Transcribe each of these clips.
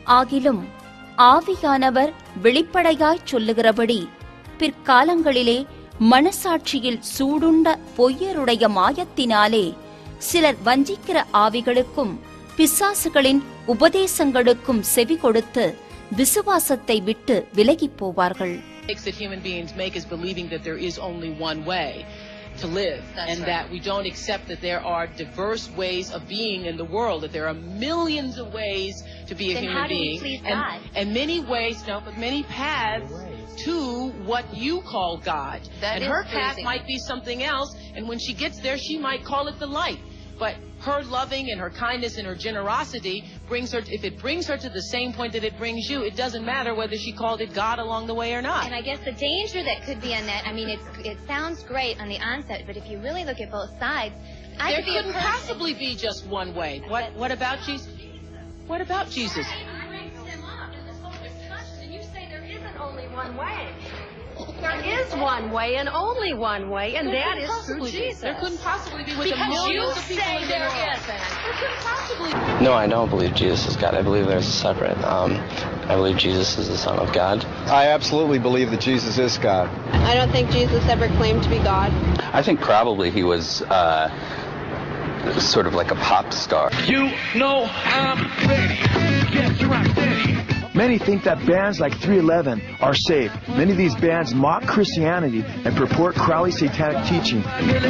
ஆகிலும் ஆவியானவர் வெளிப்படையாய்ச் சொல்லுகிறபடி பிற்காலங்களிலே மனசாட்சியில் சூடுண்ட பொய்யருடைய மாயத்தினாலே சிலர் வஞ்சிக்கிற ஆவிகளுக்கும் பிசாசுகளின் உபதேசங்களுக்கும் செவி கொடுத்து விசுவாசத்தை விட்டு விலகிப் போவார்கள் mistakes that human beings make is believing that there is only one way to live and that we don't accept that there are diverse ways of being in the world that there are millions of ways to be a Then human how do we being please and, God? and many ways no but many paths to what you call God That and is her path pleasing. might be something else and when she gets there she might call it the light but her loving and her kindness and her generosity brings her if it brings her to the same point that it brings you it doesn't matter whether she called it God along the way or not And I guess the danger that could be in that, I mean, it's, it sounds great on the onset, but if you really look at both sides, I there could be a couldn't person. possibly be just one way. What what about Jesus? What about Jesus? And you say there isn't only one way. There is one way and only one way, and There that couldn't is through possibly be. Jesus. There couldn't possibly be with the Because you millions of people say in the there world. isn't. There couldn't possibly be. No, I don't believe Jesus is God. I believe there's a separate. Um, I believe Jesus is the Son of God. I absolutely believe that Jesus is God. I don't think Jesus ever claimed to be God. I think probably he was uh, sort of like a pop star. You know I'm ready. Yes, you're right, steady. Many think that bands like 311 are safe. Many of these bands mock Christianity and purport Crowley's satanic teaching.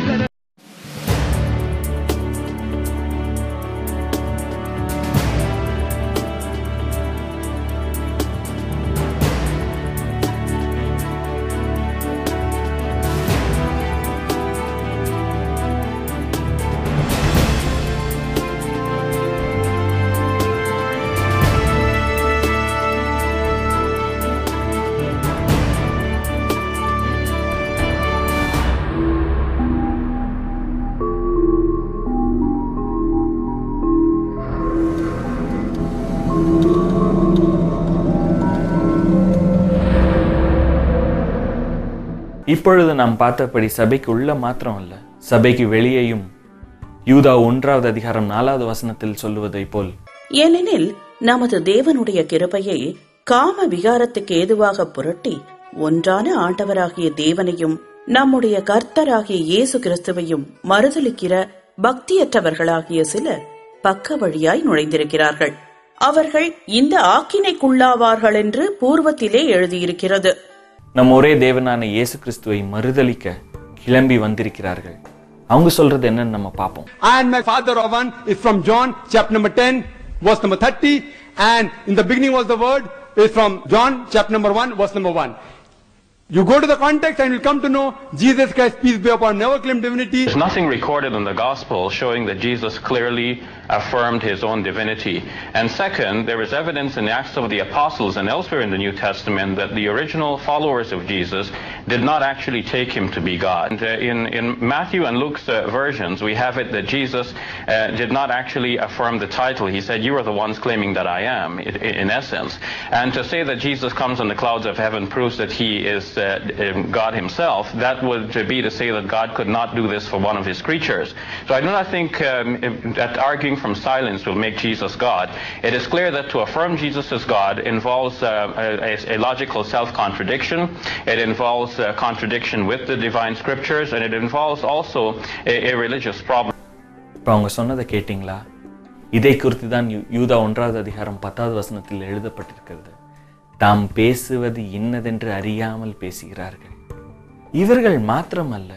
இப்பொழுது நாம் பார்த்தபடி சபைக்கு உள்ள மாத்திரம் அல்ல சபைக்கு வெளியேயும் யூதா ஒன்றாவது அதிகாரம் நாலாவது வசனத்தில் சொல்லுவதைப் போல் ஏனெனில் நமது தேவனுடைய கிருபையை காம விகாரத்துக்கு ஏதுவாக புரட்டி ஒன்றான ஆண்டவராகிய தேவனையும் நம்முடைய கர்த்தராகிய இயேசு கிறிஸ்துவையும் மறுதலிக்கிற பக்தியற்றவர்களாகிய சிலர் பக்க வழியாய் நுழைந்திருக்கிறார்கள் அவர்கள் இந்த ஆக்கினைக்குள்ளாவார்கள் என்று பூர்வத்திலே எழுதியிருக்கிறது நம் ஒரே தேவனான இயேசு கிறிஸ்துவை மறுதலிக்க கிளம்பி வந்திருக்கிறார்கள் அவங்க சொல்றது என்னன்னு நம்ம பார்ப்போம் And my father Ravan is from John chapter number 10 verse number 30 and in the beginning was the word is from John chapter number 1 verse number 1. You go to the context and you'll come to know Jesus Christ, peace be upon, him, never claimed divinity. There's nothing recorded in the gospel showing that Jesus clearly affirmed his own divinity. And second, there is evidence in the Acts of the Apostles and elsewhere in the New Testament that the original followers of Jesus did not actually take him to be God. And, uh, in, in Matthew and Luke's uh, versions, we have it that Jesus uh, did not actually affirm the title. He said, You are the ones claiming that I am, i- i- in essence. And to say that Jesus comes on the clouds of heaven proves that he is uh, um, God himself. That would be to say that God could not do this for one of his creatures. So I do not think um, that arguing from silence will make Jesus God. It is clear that to affirm Jesus as God involves uh, a, a logical self-contradiction. It involves uh, contradiction with the divine scriptures, and it involves also a, a religious problem. இப்போ அவங்க சொன்னதை கேட்டிங்களா இதை குறித்து தான் you- யூதா ஒன்றாவது அதிகாரம் பத்தாவது வசனத்தில் எழுதப்பட்டிருக்கிறது தாம் பேசுவது இன்னதென்று அறியாமல் பேசுகிறார்கள் இவர்கள் மாத்திரமல்ல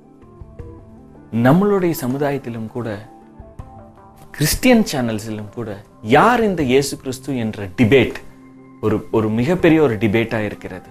நம்மளுடைய சமுதாயத்திலும் கூட கிறிஸ்டியன் சேனல்ஸிலும் கூட யார் இந்த இயேசு கிறிஸ்து என்ற டிபேட் ஒரு ஒரு மிகப்பெரிய ஒரு டிபேட்டா இருக்கிறது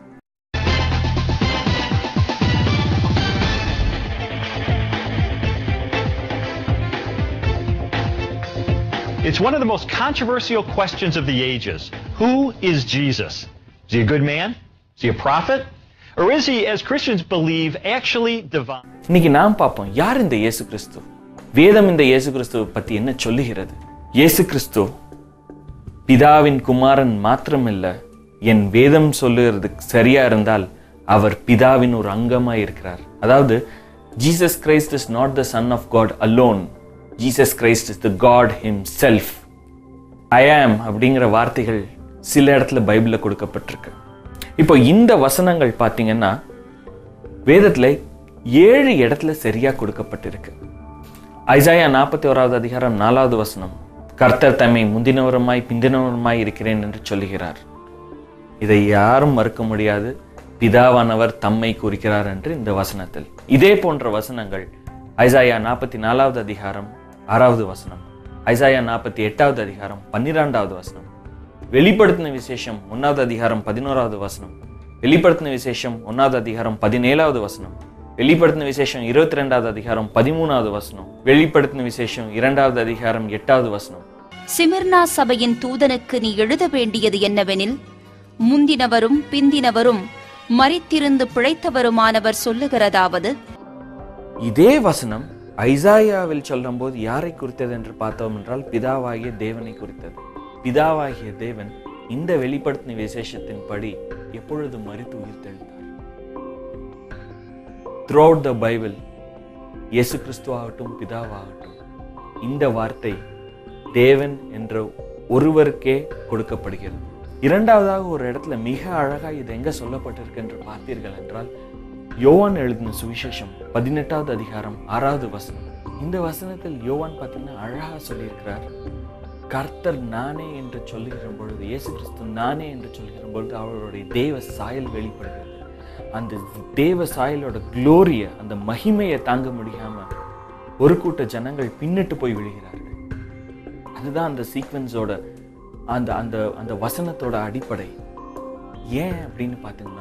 It's one of the most controversial questions of the ages. Who is Jesus? Is he a good man? Is he a prophet? Or is he, as Christians believe, actually divine? இன்னைக்கு நாம் பார்ப்போம் யார் இந்த இயேசு கிறிஸ்து வேதம் இந்த இயேசு கிறிஸ்துவை பத்தி என்ன சொல்லுகிறது இயேசு கிறிஸ்து பிதாவின் குமாரன் மாத்திரமில்ல என் வேதம் சொல்லுகிறது சரியா இருந்தால் அவர் பிதாவின் ஒரு அங்கமாய் இருக்கிறார் அதாவது Jesus Christ is not the son of God alone Jesus Christ is the God himself I am அப்படிங்கிற வார்த்தைகள் சில இடத்துல பைபிளில் கொடுக்கப்பட்டிருக்கு இப்போ இந்த வசனங்கள் பார்த்தீங்கன்னா வேதத்தில் ஏழு இடத்துல சரியா கொடுக்கப்பட்டிருக்கு ஐசாயா நாற்பத்தி ஓராவது அதிகாரம் நாலாவது வசனம் கர்த்தர் தம்மை முந்தினவருமாய் பிந்தினவருமாய் இருக்கிறேன் என்று சொல்லுகிறார் இதை யாரும் மறுக்க முடியாது பிதாவானவர் தம்மை குறிக்கிறார் என்று இந்த வசனத்தில் இதே போன்ற வசனங்கள் ஐசாயா நாற்பத்தி நாலாவது அதிகாரம் ஆறாவது வசனம் ஐசாயா நாற்பத்தி எட்டாவது அதிகாரம் பன்னிரெண்டாவது வசனம் வெளிப்படுத்தின விசேஷம் ஒன்னாவது அதிகாரம் பதினோராவது வசனம் வெளிப்படுத்தின விசேஷம் ஒன்னாவது அதிகாரம் பதினேழாவது வசனம் வெளிப்படுத்தின விசேஷம் இருபத்தி ரெண்டாவது அதிகாரம் பதிமூணாவது வசனம் வெளிப்படுத்தின விசேஷம் இரண்டாவது அதிகாரம் எட்டாவது வசனம் சிமிர்னா சபையின் தூதனுக்கு நீ எழுத வேண்டியது என்னவெனில் முந்தினவரும் பிந்தினவரும் மரித்திருந்து பிழைத்தவருமானவர் சொல்லுகிறதாவது இதே வசனம் ஐசாயாவில் சொல்லும்போது யாரை குறித்தது என்று பார்த்தோம் என்றால் பிதாவாகிய தேவனை குறித்தது பிதாவாகிய தேவன் இந்த வெளிப்படுத்தின விசேஷத்தின்படி எப்பொழுது மறித்து உயிர்த்தெழுந்தார் த்ரூஅவுட் த பைபிள் இயேசு கிறிஸ்துவாகட்டும் பிதாவாகட்டும் இந்த வார்த்தை தேவன் என்ற ஒருவருக்கே கொடுக்கப்படுகிறது இரண்டாவதாக ஒரு இடத்துல மிக அழகா இது எங்க சொல்லப்பட்டிருக்கு என்று பார்த்தீர்கள் என்றால் யோவான் எழுதின சுவிசேஷம் பதினெட்டாவது அதிகாரம் ஆறாவது வசனம் இந்த வசனத்தில் யோவான் பார்த்தீங்கன்னா அழகா சொல்லியிருக்கிறார் கர்த்தர் நானே என்று சொல்லுகிற பொழுது இயேசு கிறிஸ்து நானே என்று சொல்லுகிற பொழுது அவருடைய தேவ சாயல் வெளிப்படுகிறது அந்த தேவ சாயலோட குளோரிய அந்த மகிமையை தாங்க முடியாம ஒரு கூட்ட ஜனங்கள் பின்னிட்டு போய் விழுகிறார்கள் அதுதான் அந்த சீக்வன்ஸோட அந்த அந்த அந்த வசனத்தோட அடிப்படை ஏன் அப்படின்னு பார்த்தீங்கன்னா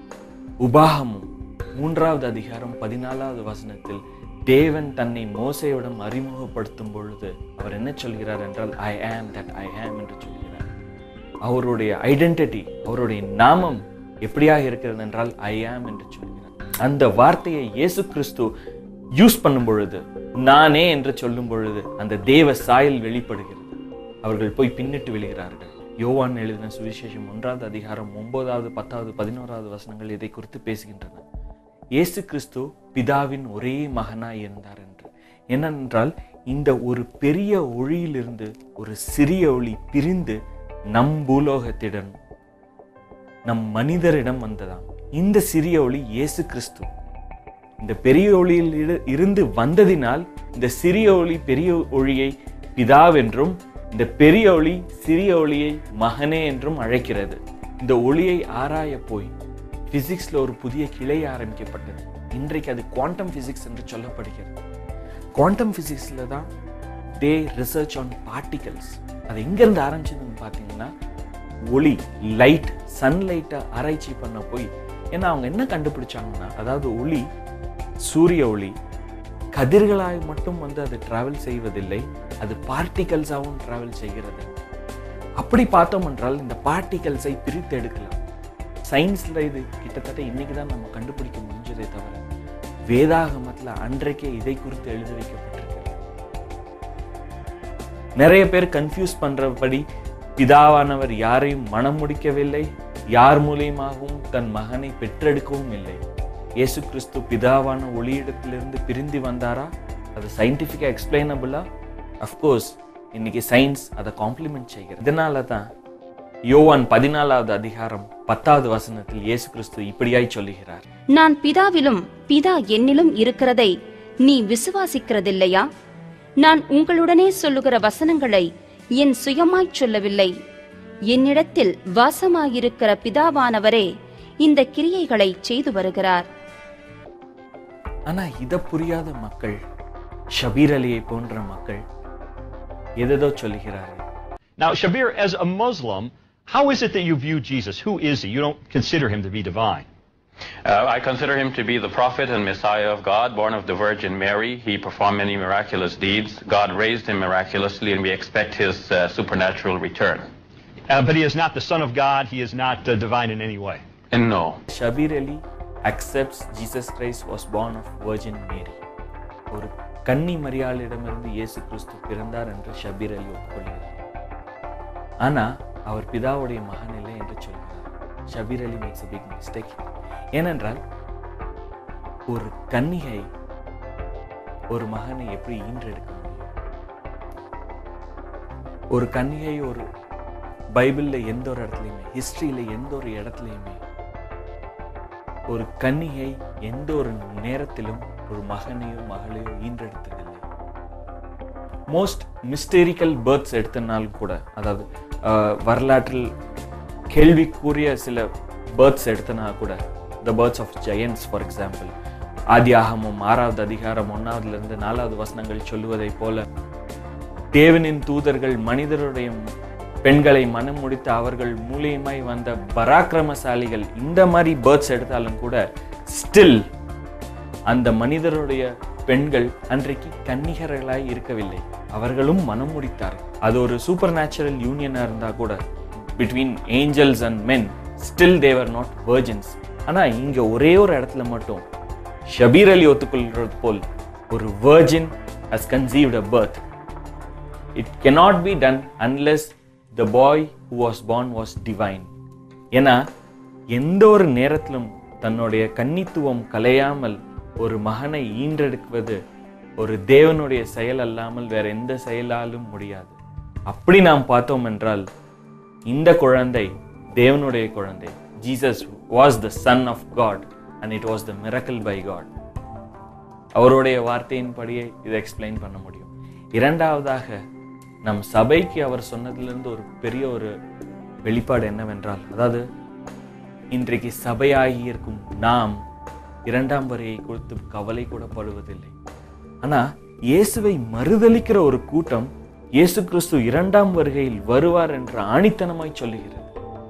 உபாகமும் மூன்றாவது அதிகாரம் பதினாலாவது வசனத்தில் தேவன் தன்னை மோசையுடன் அறிமுகப்படுத்தும் பொழுது அவர் என்ன சொல்கிறார் என்றால் ஐ ஆம் தட் ஐ ஆம் என்று சொல்கிறார் அவருடைய ஐடென்டிட்டி அவருடைய நாமம் எப்படியாக இருக்கிறது என்றால் ஐ ஆம் என்று சொல்கிறார் அந்த வார்த்தையை இயேசு கிறிஸ்து யூஸ் பண்ணும் பொழுது நானே என்று சொல்லும் பொழுது அந்த தேவ சாயல் வெளிப்படுகிறது அவர்கள் போய் பின்னிட்டு விழுகிறார்கள் யோவான் எழுதின சுவிசேஷம் ஒன்றாவது அதிகாரம் ஒன்பதாவது பத்தாவது பதினோராவது வசனங்கள் இதை குறித்து பேசுகின்றன இயேசு கிறிஸ்து பிதாவின் ஒரே மகனாய் இருந்தார் என்று என்னென்றால் இந்த ஒரு பெரிய ஒளியிலிருந்து ஒரு சிறிய ஒளி பிரிந்து நம் பூலோகத்திடம் நம் மனிதரிடம் வந்ததாம் இந்த சிறிய ஒளி இயேசு கிறிஸ்து இந்த பெரிய ஒளியில் இரு- இருந்து வந்ததினால் இந்த சிறிய ஒளி பெரிய ஒளியை பிதாவென்றும் இந்த பெரிய ஒளி சிறிய ஒளியை மகனே என்றும் அழைக்கிறது இந்த ஒளியை ஆராய போய் பிசிக்ஸ்ல ஒரு புதிய கிளை ஆரம்பிக்கப்பட்டது இன்றைக்கு அது குவாண்டம் பிசிக்ஸ் என்று சொல்லப்படுகிறது குவாண்டம் பிசிக்ஸ்ல தான் தே ரிசர்ச் ஆன் பார்ட்டிகல்ஸ் அது எங்கேருந்து ஆரம்பிச்சதுன்னு பார்த்தீங்கன்னா ஒளி லைட் சன்லைட்டை ஆராய்ச்சி பண்ண போய் ஏன்னா அவங்க என்ன கண்டுபிடிச்சாங்கன்னா அதாவது ஒளி சூரிய ஒளி கதிர்களாய் மட்டும் வந்து அது டிராவல் செய்வதில்லை அது பார்ட்டிகல்ஸாகவும் டிராவல் செய்கிறது அப்படி பார்த்தோம் என்றால் இந்த பார்ட்டிகல்ஸை பிரித்து எடுக்கலாம் சயின்ஸ்ல இது கிட்டத்தட்ட இன்னைக்கு தான் நம்ம கண்டுபிடிக்க முடிஞ்சதே தவிர வேதாகமத்துல அன்றைக்கே இதை குறித்து எழுதி வைக்கப்பட்டிருக்கு நிறைய பேர் கன்ஃபியூஸ் பண்றபடி பிதாவானவர் யாரையும் மனம் முடிக்கவில்லை யார் மூலியமாகவும் தன் மகனை பெற்றெடுக்கவும் இல்லை இயேசு கிறிஸ்து பிதாவான ஒளியிடத்திலிருந்து பிரிந்து வந்தாரா அது சயின்டிஃபிக்காக எக்ஸ்பிளைனபிளா அஃப்கோர்ஸ் இன்னைக்கு சயின்ஸ் அதை காம்ப்ளிமெண்ட் செய்கிறது இதனால தான் யோவான் பதினாலாவது அதிகாரம் பத்தாவது வசனத்தில் இயேசு கிறிஸ்து இப்படியாய் சொல்லுகிறார் நான் பிதாவிலும் பிதா என்னிலும் இருக்கிறதை நீ விசுவாசிக்கிறதில்லையா நான் உங்களுடனே சொல்லுகிற வசனங்களை என் சுயமாய்ச் சொல்லவில்லை என்னிடத்தில் வாசமாயிருக்கிற பிதாவானவரே இந்த கிரியைகளை செய்து வருகிறார் ஆனா இத புரியாத மக்கள் ஷபீர் அலியை போன்ற மக்கள் எதோ சொல்லுகிறார்கள் Now, Shabir, as a Muslim, how is it that you view Jesus? Who is he? You don't consider him to be divine. Uh, I consider him to be the prophet and Messiah of God, born of the Virgin Mary. He performed many miraculous deeds. God raised him miraculously, and we expect his uh, supernatural return. Uh, but he is not the Son of God. He is not uh, divine in any way. And no. Shabir Ali accepts Jesus Christ was born of Virgin Mary. ஒரு கன்னி மரியாளிடமிருந்து இயேசு கிறிஸ்து பிறந்தார் என்று ஷபீர் அலி ஒப்புக்கொள்கிறார் ஆனா அவர் பிதாவுடைய மகன் இல்லை என்று சொல்கிறார் Shabbir Ali makes a big mistake ஏனென்றால் ஒரு கன்னிகை ஒரு மகனை எப்படி ஈன்றெடுக்க முடியும் ஒரு கன்னிகை ஒரு பைபிள்ல எந்த ஒரு இடத்துலையுமே ஹிஸ்டரியில எந்த ஒரு இடத்துலையுமே ஒரு கன்னிகை எந்த ஒரு நேரத்திலும் ஒரு மகனையோ மகளையோ ஈன்றெடுத்ததில்லை மோஸ்ட் மிஸ்டேரிக்கல் பேர்த்ஸ் எடுத்தனாலும் கூட அதாவது அஹ், வரலாற்றில் கேள்விக்குரிய சில பேர்த்ஸ் எடுத்தனா கூட the births of giants for example ஆதி ஆகமம் ஆறாவது அதிகாரம் ஒன்னாவதுல இருந்து நாலாவது வசனங்கள் சொல்லுவதைப் போல தேவனின் தூதர்கள் மனிதருடைய பெண்களை மனம் முடித்து அவர்கள் மூலியமாய் வந்த பராக்கிரமசாலிகள் இந்த மாதிரி பேர்த்ஸ் எடுத்தாலும் கூட ஸ்டில் அந்த மனிதருடைய பெண்கள் அன்றைக்கு கன்னிகர்களாய் இருக்கவில்லை அவர்களும் மனம் முடித்தார் அது ஒரு சூப்பர் நேச்சுரல் யூனியனா இருந்தா கூட between angels and men still they were not virgins ஆனா இங்க ஒரே ஒரு இடத்துல மட்டும் ஷபீர் அலி ஒத்துக்கொள்கிறது போல் ஒரு virgin has conceived a birth it cannot be done unless the boy who was born was divine ஏன்னா எந்த ஒரு நேரத்திலும் தன்னுடைய கன்னித்துவம் கலையாமல் ஒரு மகனை ஈன்றெடுக்குவது ஒரு தேவனுடைய செயல் அல்லாமல் வேற எந்த செயலாலும் முடியாது அப்படி நாம் பார்த்தோம் என்றால் இந்த குழந்தை தேவனுடைய குழந்தை Jesus was the son of God and it was the miracle by God அவருடைய வார்த்தையின்படியே இதை எக்ஸ்பிளைன் பண்ண முடியும் இரண்டாவதாக நம் சபைக்கு அவர் சொன்னதிலிருந்து ஒரு பெரிய ஒரு வெளிப்பாடு என்னவென்றால் அதாவது இன்றைக்கு சபையாகி இருக்கும் நாம் இரண்டாம் வரையை குறித்து கவலை கூட படுவதில்லை ஆனா இயேசுவை மறுதலிக்கிற ஒரு கூட்டம் இயேசு கிறிஸ்து இரண்டாம் வருகையில் வருவார் என்று ஆணித்தனமாய் சொல்லுகிறது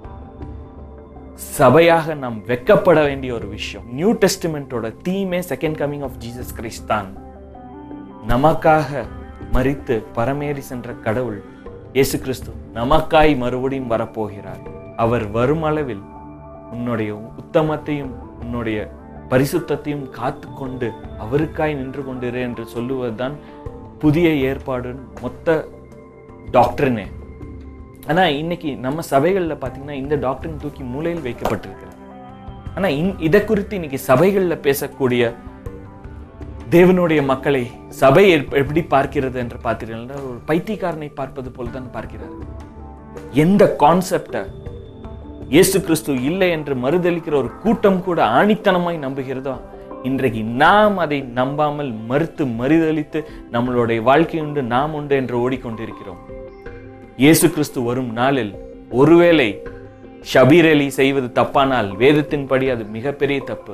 சபையாக நாம் வெக்கப்பட வேண்டிய ஒரு விஷயம் நியூ டெஸ்டிமெண்டோட தீமே second coming of Jesus Christ தான் நமக்காக மரித்து பரமேறி சென்ற கடவுள் இயேசு கிறிஸ்து நமக்காய் மறுபடியும் வரப்போகிறார் அவர் வரும் அளவில் உன்னுடைய உத்தமத்தையும் உன்னுடைய பரிசுத்தத்தையும் காத்து கொண்டு அவருக்காய் நின்று கொண்டிரு என்று சொல்லுவதுதான் புதிய ஏற்பாடு மொத்த டாக்டர்னே ஆனா இன்னைக்கு நம்ம சபைகள்ல பாத்தீங்கன்னா இந்த டாக்டரின் தூக்கி மூலையில் வைக்கப்பட்டிருக்கு ஆனா இந்- இதை குறித்து இன்னைக்கு சபைகள்ல பேசக்கூடிய தேவனுடைய மக்களை சபை எப்- எப்படி பார்க்கிறது என்று பார்த்தீர்கள் ஒரு பைத்தியக்காரனை பார்ப்பது போல் தான் பார்க்கிறார் எந்த கான்செப்ட இயேசு கிறிஸ்து இல்லை என்று மறுதலிக்கிற ஒரு கூட்டம் கூட ஆணித்தனமாய் நம்புகிறதோ இன்றைக்கு நாம் அதை நம்பாமல் மறுத்து மறுதலித்து நம்மளுடைய வாழ்க்கை உண்டு நாம் உண்டு என்று ஓடிக்கொண்டிருக்கிறோம் இயேசு கிறிஸ்து வரும் நாளில் ஒருவேளை ஷபீர் அலி செய்வது தப்பானால் வேதத்தின்படி அது மிகப்பெரிய தப்பு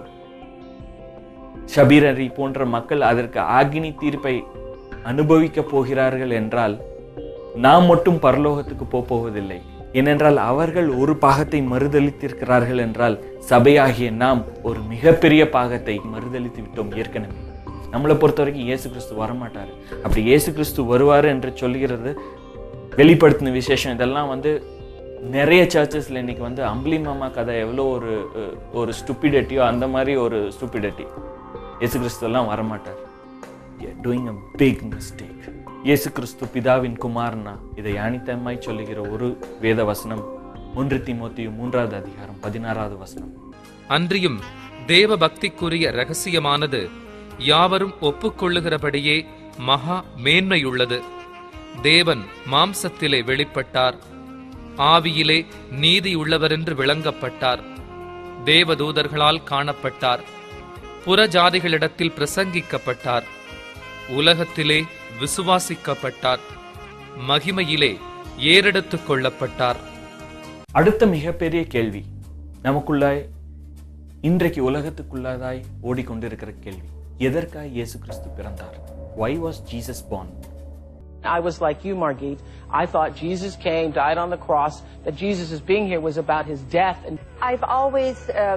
ஷபீர் அலி போன்ற மக்கள் அதற்கு ஆகினி தீர்ப்பை அனுபவிக்க போகிறார்கள் என்றால் நாம் மட்டும் பரலோகத்துக்கு போப் போவதில்லை ஏனென்றால் அவர்கள் ஒரு பாகத்தை மறுதலித்திருக்கிறார்கள் என்றால் சபையாகிய நாம் ஒரு மிகப்பெரிய பாகத்தை மறுதலித்து விட்டோம் ஏற்கனவே நம்மளை பொறுத்த வரைக்கும் இயேசு கிறிஸ்து வரமாட்டார் அப்படி இயேசு கிறிஸ்து வருவார் என்று சொல்கிறது வெளிப்படுத்தின விசேஷம் இதெல்லாம் வந்து நிறைய சர்ச்சஸ்ல இன்னைக்கு வந்து அம்பளி மாமா கதை எவ்வளோ ஒரு அஹ், ஒரு ஸ்டூப்பிடட்டியோ அந்த மாதிரி ஒரு ஸ்டூப்பிடட்டி இயேசு கிறிஸ்து எல்லாம் வரமாட்டார் டூயிங் அ பிக் மிஸ்டேக் இயேசு கிறிஸ்து பிதாவின் குமாரனா இதை அனித்தமாய் சொல்லுகிற ஒரு வேத வசனம் ஒன்று தீமோத்தேயு மூன்றாவது அதிகாரம் பதினாறாவது வசனம் அன்றியும் தேவ பக்திக்குரிய ரகசியமானது யாவரும் ஒப்புக்கொள்ளுகிறபடியே மகா மேன்மையுள்ளது தேவன் மாம்சத்திலே வெளிப்பட்டார் ஆவியிலே நீதியுள்ளவரென்று விளங்கப்பட்டார் தேவதூதர்களால் காணப்பட்டார் புறஜாதிகளிடத்தில் பிரசங்கிக்கப்பட்டார் உலகத்திலே விசுவாசிக்கப்பட்டார் மகிமையிலே ஏறெடுத்துக் கொள்ளப்பட்டார் அடுத்த மிகப்பெரிய கேள்வி நமக்குள்ளாய் இன்றைக்கு உலகத்துக்குள்ளதாய் ஓடிக்கொண்டிருக்கிற கேள்வி எதற்காக இயேசு கிறிஸ்து பிறந்தார் why was jesus born I was like you, Margit. I thought Jesus came, died on the cross, that Jesus' being here was about his death. And I've always um,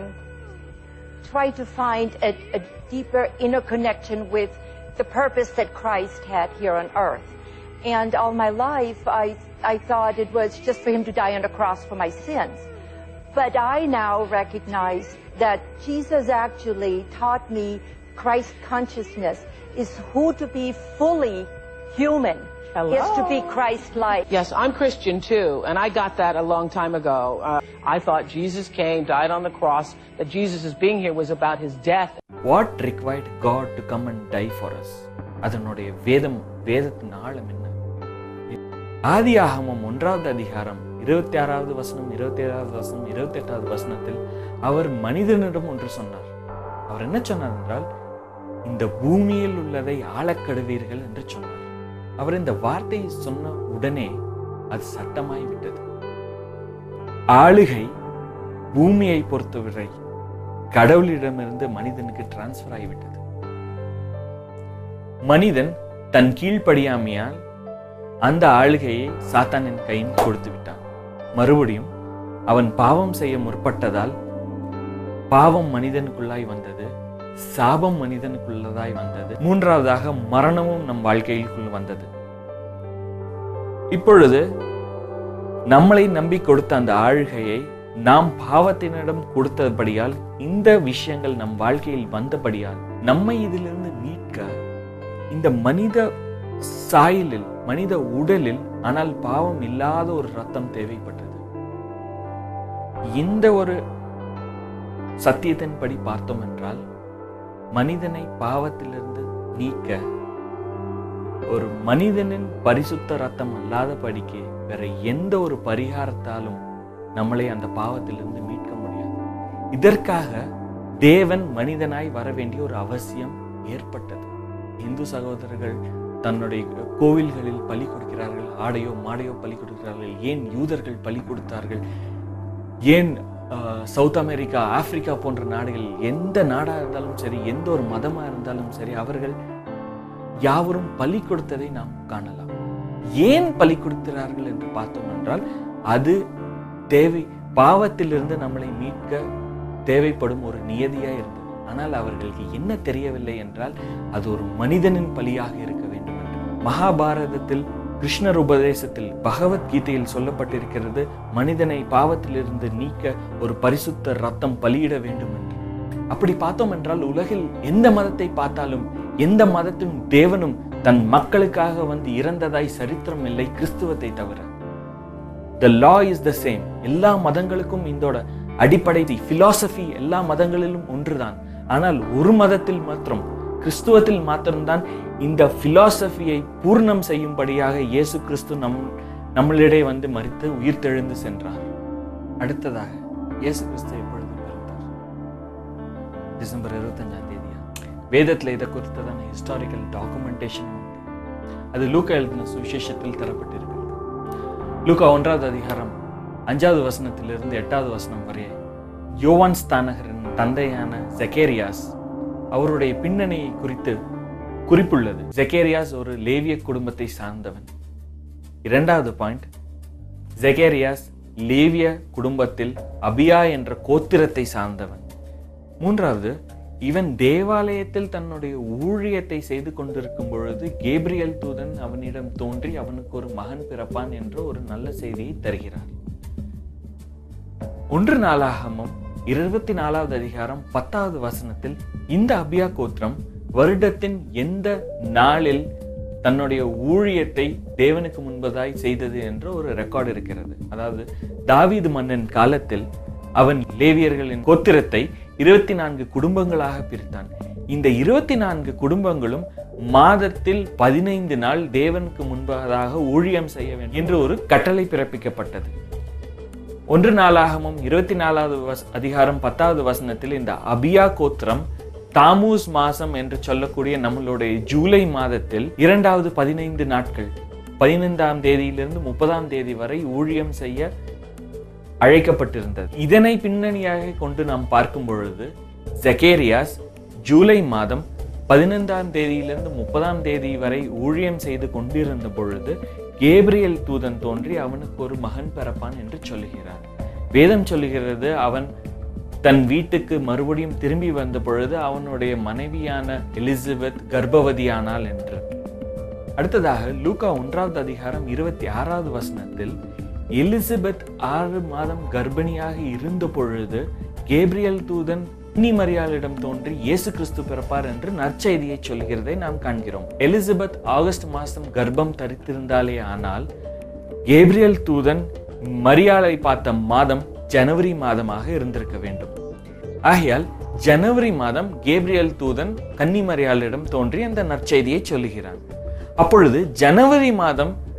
tried to find a, a deeper inner connection with the purpose that Christ had here on earth. And all my life, I, I thought it was just for him to die on the cross for my sins. But I now recognize that Jesus actually taught me Christ consciousness is who to be fully human, is to be Christ-like. yes, I'm Christian too, and I got that a long time ago. Uh, I thought Jesus came, died on the cross, that Jesus' being here was about his death. what required god to come and die for us அதனுடைய வேதம் வேதத்தின் ஆழம் என்ன ஆதி ஆகமம் ஒன்றாவது அதிகாரம் இருபத்தி ஆறாவது வசனம் இருபத்தி ஏழாவது வசனம் இருபத்தி எட்டாவது வசனத்தில் அவர் மனிதனிடம் ஒன்று சொன்னார் அவர் என்ன சொன்னார் என்றால் இந்த பூமியில் உள்ளதை ஆளக்கடுவீர்கள் என்று சொன்னார் அவர் இந்த வார்த்தையை சொன்ன உடனே அது சட்டமாய் விட்டது ஆளுகை பூமியை பொறுத்தவரை கடவுளிடமிருந்து மனிதனுக்கு டிரான்ஸ்பர் ஆகிவிட்டது மனிதன் தன் கீழ்ப்படியாமையால் அந்த ஆளுகையை சாத்தானின் கையில் கொடுத்து விட்டான் மறுபடியும் அவன் பாவம் செய்ய முற்பட்டதால் பாவம் மனிதனுக்குள்ளாய் வந்தது சாபம் மனிதனுக்குள்ளதாய் வந்தது மூன்றாவதாக மரணமும் நம் வாழ்க்கையிலுக்குள் வந்தது இப்பொழுது நம்மளை நம்பி கொடுத்த அந்த ஆழ்கையை நாம் பாவத்தினிடம் கொடுத்தபடியால் இந்த விஷயங்கள் நம் வாழ்க்கையில் வந்தபடியால் நம்மை இதிலிருந்து மீட்க இந்த மனித சாயலில் மனித உடலில் ஆனால் பாவம் இல்லாத ஒரு ரத்தம் தேவைப்பட்டது இந்த ஒரு சத்தியத்தின்படி பார்த்தோம் என்றால் மனிதனை பாவத்திலிருந்து நீக்க ஒரு மனிதனின் பரிசுத்த ரத்தம் அல்லாதபடிக்கு வேற எந்த ஒரு பரிகாரத்தாலும் நம்மளை அந்த பாவத்திலிருந்து மீட்க முடியாது இதற்காக தேவன் மனிதனாய் வர வேண்டிய ஒரு அவசியம் ஏற்பட்டது இந்து சகோதரர்கள் தன்னுடைய கோவில்களில் பலி கொடுக்கிறார்கள் ஆடையோ மாடையோ பலி கொடுக்கிறார்கள் ஏன் யூதர்கள் பலி கொடுத்தார்கள் ஏன் அஹ், சவுத் அமெரிக்கா ஆப்பிரிக்கா போன்ற நாடுகளில் எந்த நாடா இருந்தாலும் சரி எந்த ஒரு மதமா இருந்தாலும் சரி அவர்கள் யாவரும் பலி கொடுத்ததை நாம் காணலாம் ஏன் பலி கொடுக்கிறார்கள் என்று பார்த்தோம் என்றால் அது தேவை பாவத்திலிருந்து நம்மளை மீட்க தேவைப்படும் ஒரு நியதியா இருந்தது ஆனால் அவர்களுக்கு என்ன தெரியவில்லை என்றால் அது ஒரு மனிதனின் பலியாக இருக்க வேண்டும் என்று மகாபாரதத்தில் கிருஷ்ணர் உபதேசத்தில் பகவத்கீதையில் சொல்லப்பட்டிருக்கிறது மனிதனை பாவத்திலிருந்து நீக்க ஒரு பரிசுத்த ரத்தம் பலியிட வேண்டும் என்று அப்படி பார்த்தோம் என்றால் உலகில் எந்த மதத்தை பார்த்தாலும் எந்த மதத்தின் தேவனும் தன் மக்களுக்காக வந்து இறந்ததாய் சரித்திரம் இல்லை கிறிஸ்துவத்தை தவிர த லா இஸ் த சேம் எல்லா மதங்களுக்கும் இதோட அடிப்படை பிலாசபி எல்லா மதங்களிலும் ஒன்றுதான் ஆனால் ஒரு மதத்தில் மாத்திரம் கிறிஸ்துவத்தில் மாத்திரம்தான் இந்த பிலாசபியை பூர்ணம் செய்யும்படியாக இயேசு கிறிஸ்து நம் நம்மளிடையே வந்து மறித்து உயிர்த்தெழுந்து சென்றார் அடுத்ததாக இயேசு கிறிஸ்து எப்பொழுது பிறந்தார் டிசம்பர் இருபத்தஞ்சாம் தேதியா வேதத்தில் இதை குறித்ததான ஹிஸ்டாரிக்கல் டாக்குமெண்டேஷன் உண்டு அது லூக்கா எழுதின சுவிசேஷத்தில் தரப்பட்டிருக்கிறது லூக்கா ஒன்றாவது அதிகாரம் அஞ்சாவது வசனத்திலிருந்து எட்டாவது வசனம் வரை யோவான் ஸ்தானகரின் தந்தையான ஜெகேரியாஸ் அவருடைய பின்னணியை குறித்து குறிப்புள்ளது ஜெகேரியாஸ் ஒரு லேவிய குடும்பத்தை சார்ந்தவன் இரண்டாவது பாயிண்ட் ஜெகேரியாஸ் லேவிய குடும்பத்தில் அபியா என்ற கோத்திரத்தை சார்ந்தவன் மூன்றாவது இவன் தேவாலயத்தில் தன்னுடைய ஊழியத்தை செய்து கொண்டிருக்கும் பொழுது கேப்ரியல் தூதன் அவனிடம் தோன்றி அவனுக்கு ஒரு மகன் பிறப்பான் என்ற ஒரு நல்ல செய்தியை தருகிறார் ஒன்று நாளாகமும் இருபத்தி நாலாவது அதிகாரம் பத்தாவது வசனத்தில் இந்த அபியா கோத்திரம் வருடத்தின் எந்த நாளில் தன்னுடைய ஊழியத்தை தேவனுக்கு முன்பதாய் செய்தது என்ற ஒரு ரெக்கார்டு இருக்கிறது அதாவது தாவீது மன்னன் காலத்தில் அவன் லேவியர்களின் கோத்திரத்தை இருபத்தி நான்கு குடும்பங்களாக பிரித்தான் இந்த இருபத்தி நான்கு குடும்பங்களும் மாதத்தில் பதினைந்து நாள் தேவனுக்கு முன்பதாக ஊழியம் செய்ய வேண்டும் என்று ஒரு கட்டளை பிறப்பிக்கப்பட்டது ஒன்று நாளாகமும் இருபத்தி நாலாவது வஸ் அதிகாரம் பத்தாவது வசனத்தில் இந்த அபியா கோத்திரம் தாமூஸ் மாசம் என்று சொல்லக்கூடிய நம்மளுடைய ஜூலை மாதத்தில் இரண்டாவது பதினைந்து நாட்கள் பதினைந்தாம் தேதியிலிருந்து முப்பதாம் தேதி வரை ஊழியம் செய்ய அழைக்கப்பட்டிருந்தது இதனை பின்னணியாக கொண்டு நாம் பார்க்கும் பொழுது ஜெகேரியாஸ் ஜூலை மாதம் பதினைந்தாம் தேதியிலிருந்து முப்பதாம் தேதி வரை ஊழியம் செய்து கொண்டிருந்த பொழுது கேப்ரியல் தூதன் தோன்றி அவனுக்கு ஒரு மகன் பிறப்பான் என்று சொல்லுகிறார் வேதம் சொல்லுகிறது அவன் தன் வீட்டுக்கு மறுபடியும் திரும்பி வந்த பொழுது அவனுடைய மனைவியான எலிசபெத் கர்ப்பவதியானாள் என்று அடுத்ததாக லூக்கா ஒன்றாவது அதிகாரம் இருபத்தி ஆறாவது வசனத்தில் எலிசபெத் ஆறு மாதம் கர்ப்பிணியாக இருந்த பொழுது கேப்ரியல் தூதன் கன்னி மரியாளிடம் தோன்றி இயேசு கிறிஸ்து பிறப்பார் என்று நற்செய்தியை சொல்கிறதை நாம் காண்கிறோம் எலிசபெத் ஆகஸ்ட் மாதம் கர்ப்பம் தரித்திருந்தாலே ஆனால் கேப்ரியல் தூதன் மரியாளை பார்த்த மாதம் ஜனவரி மாதமாக இருந்திருக்க வேண்டும் ஆகையால் ஜனவரி மாதம் கேப்ரியல் தூதன் கன்னிமரியாளிடம் தோன்றி அந்த நற்செய்தியை சொல்லுகிறான் அப்பொழுது ஜனவரி மாதம்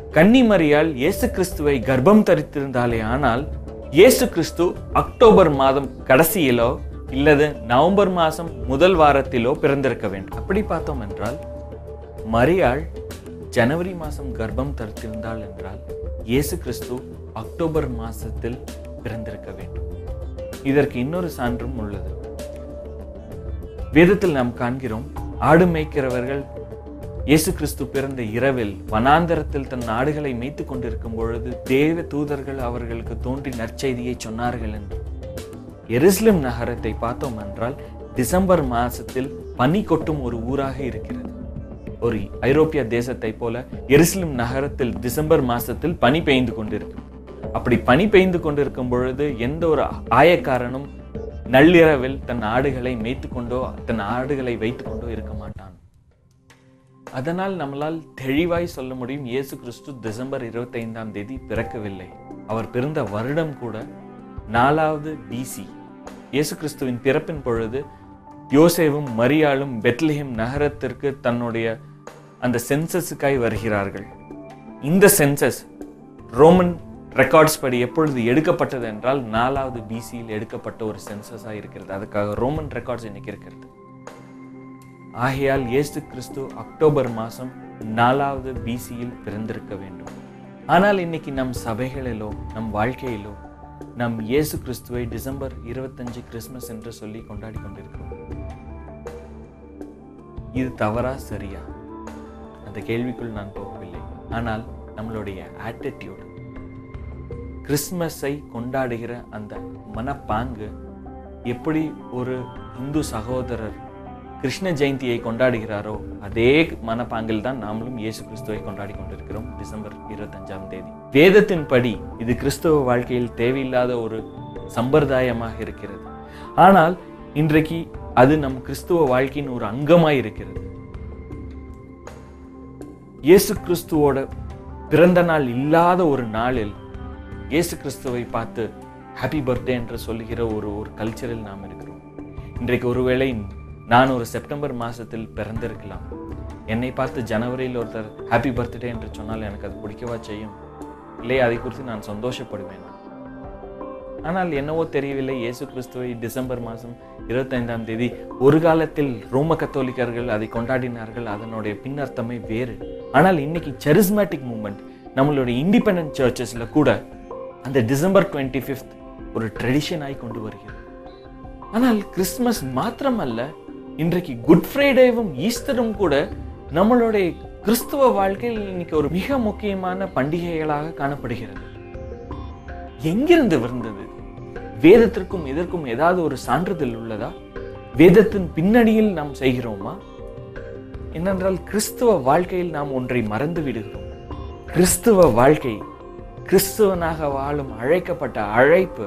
கன்னிமரியால் இயேசு கிறிஸ்துவை கர்ப்பம் தரித்திருந்தாலே ஆனால் இயேசு கிறிஸ்து அக்டோபர் மாதம் கடைசியிலோ இல்லது நவம்பர் மாதம் முதல் வாரத்திலோ பிறந்திருக்க வேண்டும் அப்படி பார்த்தோம் என்றால் மரியாள் ஜனவரி மாதம் கர்ப்பம் தரித்திருந்தாள் என்றால் இயேசு கிறிஸ்து அக்டோபர் மாதத்தில் பிறந்திருக்க வேண்டும் இதற்கு இன்னொரு சான்றும் உள்ளது வேதத்தில் நாம் காண்கிறோம் ஆடு மேய்க்கிறவர்கள் இயேசு கிறிஸ்து பிறந்த இரவில் வனாந்தரத்தில் தன் ஆடுகளை மேய்த்துக் கொண்டிருக்கும் பொழுது தேவ தூதர்கள் அவர்களுக்கு தோன்றி நற்செய்தியை சொன்னார்கள் என்று எருசலேம் நகரத்தை பார்த்தோம் என்றால் டிசம்பர் மாசத்தில் பனி கொட்டும் ஒரு ஊராக இருக்கிறது ஒரு ஐரோப்பிய தேசத்தை போல எருசலேம் நகரத்தில் டிசம்பர் மாசத்தில் பனி பெய்ந்து கொண்டிருக்கும் அப்படி பனி பெய்ந்து கொண்டிருக்கும் பொழுது எந்த ஒரு ஆயக்காரனும் நள்ளிரவில் தன் ஆடுகளை மேய்த்து கொண்டோ தன் ஆடுகளை வைத்துக் கொண்டோ இருக்க மாட்டான் அதனால் நம்மளால் தெளிவாய் சொல்ல முடியும் இயேசு கிறிஸ்து டிசம்பர் இருபத்தைந்தாம் தேதி பிறக்கவில்லை அவர் பிறந்த வருடம் கூட நாலாவது பிசி இயேசு கிறிஸ்துவின் பிறப்பின் பொழுது யோசேவும் மரியாளும் பெத்லஹேம் நகரத்திற்கு தன்னுடைய அந்த சென்சஸுக்காய் வருகிறார்கள் இந்த சென்சஸ் ரோமன் ரெக்கார்ட்ஸ் படி எப்பொழுது எடுக்கப்பட்டது என்றால் நாலாவது பிசியில் எடுக்கப்பட்ட ஒரு சென்சஸாக இருக்கிறது அதுக்காக ரோமன் ரெக்கார்ட்ஸ் இன்னைக்கு இருக்கிறது ஆகையால் இயேசு கிறிஸ்து அக்டோபர் மாதம் நாலாவது பிசியில் பிறந்திருக்க வேண்டும் ஆனால் இன்னைக்கு நம் சபைகளிலோ நம் வாழ்க்கையிலோ நம் இயேசு கிறிஸ்துவை டிசம்பர் இருபத்தஞ்சு கிறிஸ்மஸ் என்று சொல்லி கொண்டாடி கொண்டிருக்கிறோம் இது தவறா சரியா அந்த கேள்விக்குள் நான் போகவில்லை ஆனால் நம்மளுடைய ஆட்டிடியூட் கிறிஸ்மஸை கொண்டாடுகிற அந்த மனப்பாங்கு எப்படி ஒரு இந்து சகோதரர் கிருஷ்ண ஜெயந்தியை கொண்டாடுகிறாரோ அதே மனப்பாங்கில் தான் நாமளும் இயேசு கிறிஸ்துவை கொண்டாடி கொண்டிருக்கிறோம் டிசம்பர் இருபத்தஞ்சாம் தேதி வேதத்தின் படி இது கிறிஸ்தவ வாழ்க்கையில் தேவையில்லாத ஒரு சம்பிரதாயமாக இருக்கிறது ஆனால் இன்றைக்கு அது நம் கிறிஸ்துவ வாழ்க்கையின் ஒரு அங்கமாய் இருக்கிறது இயேசு கிறிஸ்துவோட பிறந்த நாள் இல்லாத ஒரு நாளில் இயேசு கிறிஸ்துவை பார்த்து ஹாப்பி பர்த்டே என்று சொல்லுகிற ஒரு ஒரு கல்ச்சரில் நாம் இருக்கிறோம் இன்றைக்கு ஒருவேளை நான் ஒரு செப்டம்பர் மாதத்தில் பிறந்திருக்கலாம் என்னை பார்த்து ஜனவரியில் ஒருத்தர் ஹாப்பி பர்த்டே என்று சொன்னால் எனக்கு அது பிடிக்கவா செய்யும் இல்லை அதை குறித்து நான் சந்தோஷப்படுவேன் ஆனால் என்னவோ தெரியவில்லை இயேசு கிறிஸ்துவை டிசம்பர் மாதம் இருபத்தைந்தாம் தேதி ஒரு காலத்தில் ரோம கத்தோலிக்கர்கள் அதை கொண்டாடினார்கள் அதனுடைய பின்னர்த்தமே வேறு ஆனால் இன்னைக்கு செரிஸ்மேட்டிக் மூமெண்ட் நம்மளுடைய இண்டிபெண்ட் சர்ச்சஸ்ல கூட அந்த டிசம்பர் டுவெண்ட்டி ஃபிஃப்த் ஒரு ட்ரெடிஷன் ஆகி கொண்டு வருகிறது ஆனால் கிறிஸ்மஸ் மாத்திரமல்ல இன்றைக்கு குட் ஃப்ரைடேவும் ஈஸ்டரும் கூட நம்மளுடைய கிறிஸ்துவ வாழ்க்கையில் இன்னைக்கு ஒரு மிக முக்கியமான பண்டிகைகளாக காணப்படுகிறது எங்கிருந்து வந்தது வேதத்திற்கும் இதற்கும் ஏதாவது ஒரு சான்றிதழ் உள்ளதா வேதத்தின் பின்னணியில் நாம் செய்கிறோமா என்னென்றால் கிறிஸ்துவ வாழ்க்கையில் நாம் ஒன்றை மறந்து விடுகிறோம் கிறிஸ்துவ வாழ்க்கை கிறிஸ்துவனாக வாழும் அழைக்கப்பட்ட அழைப்பு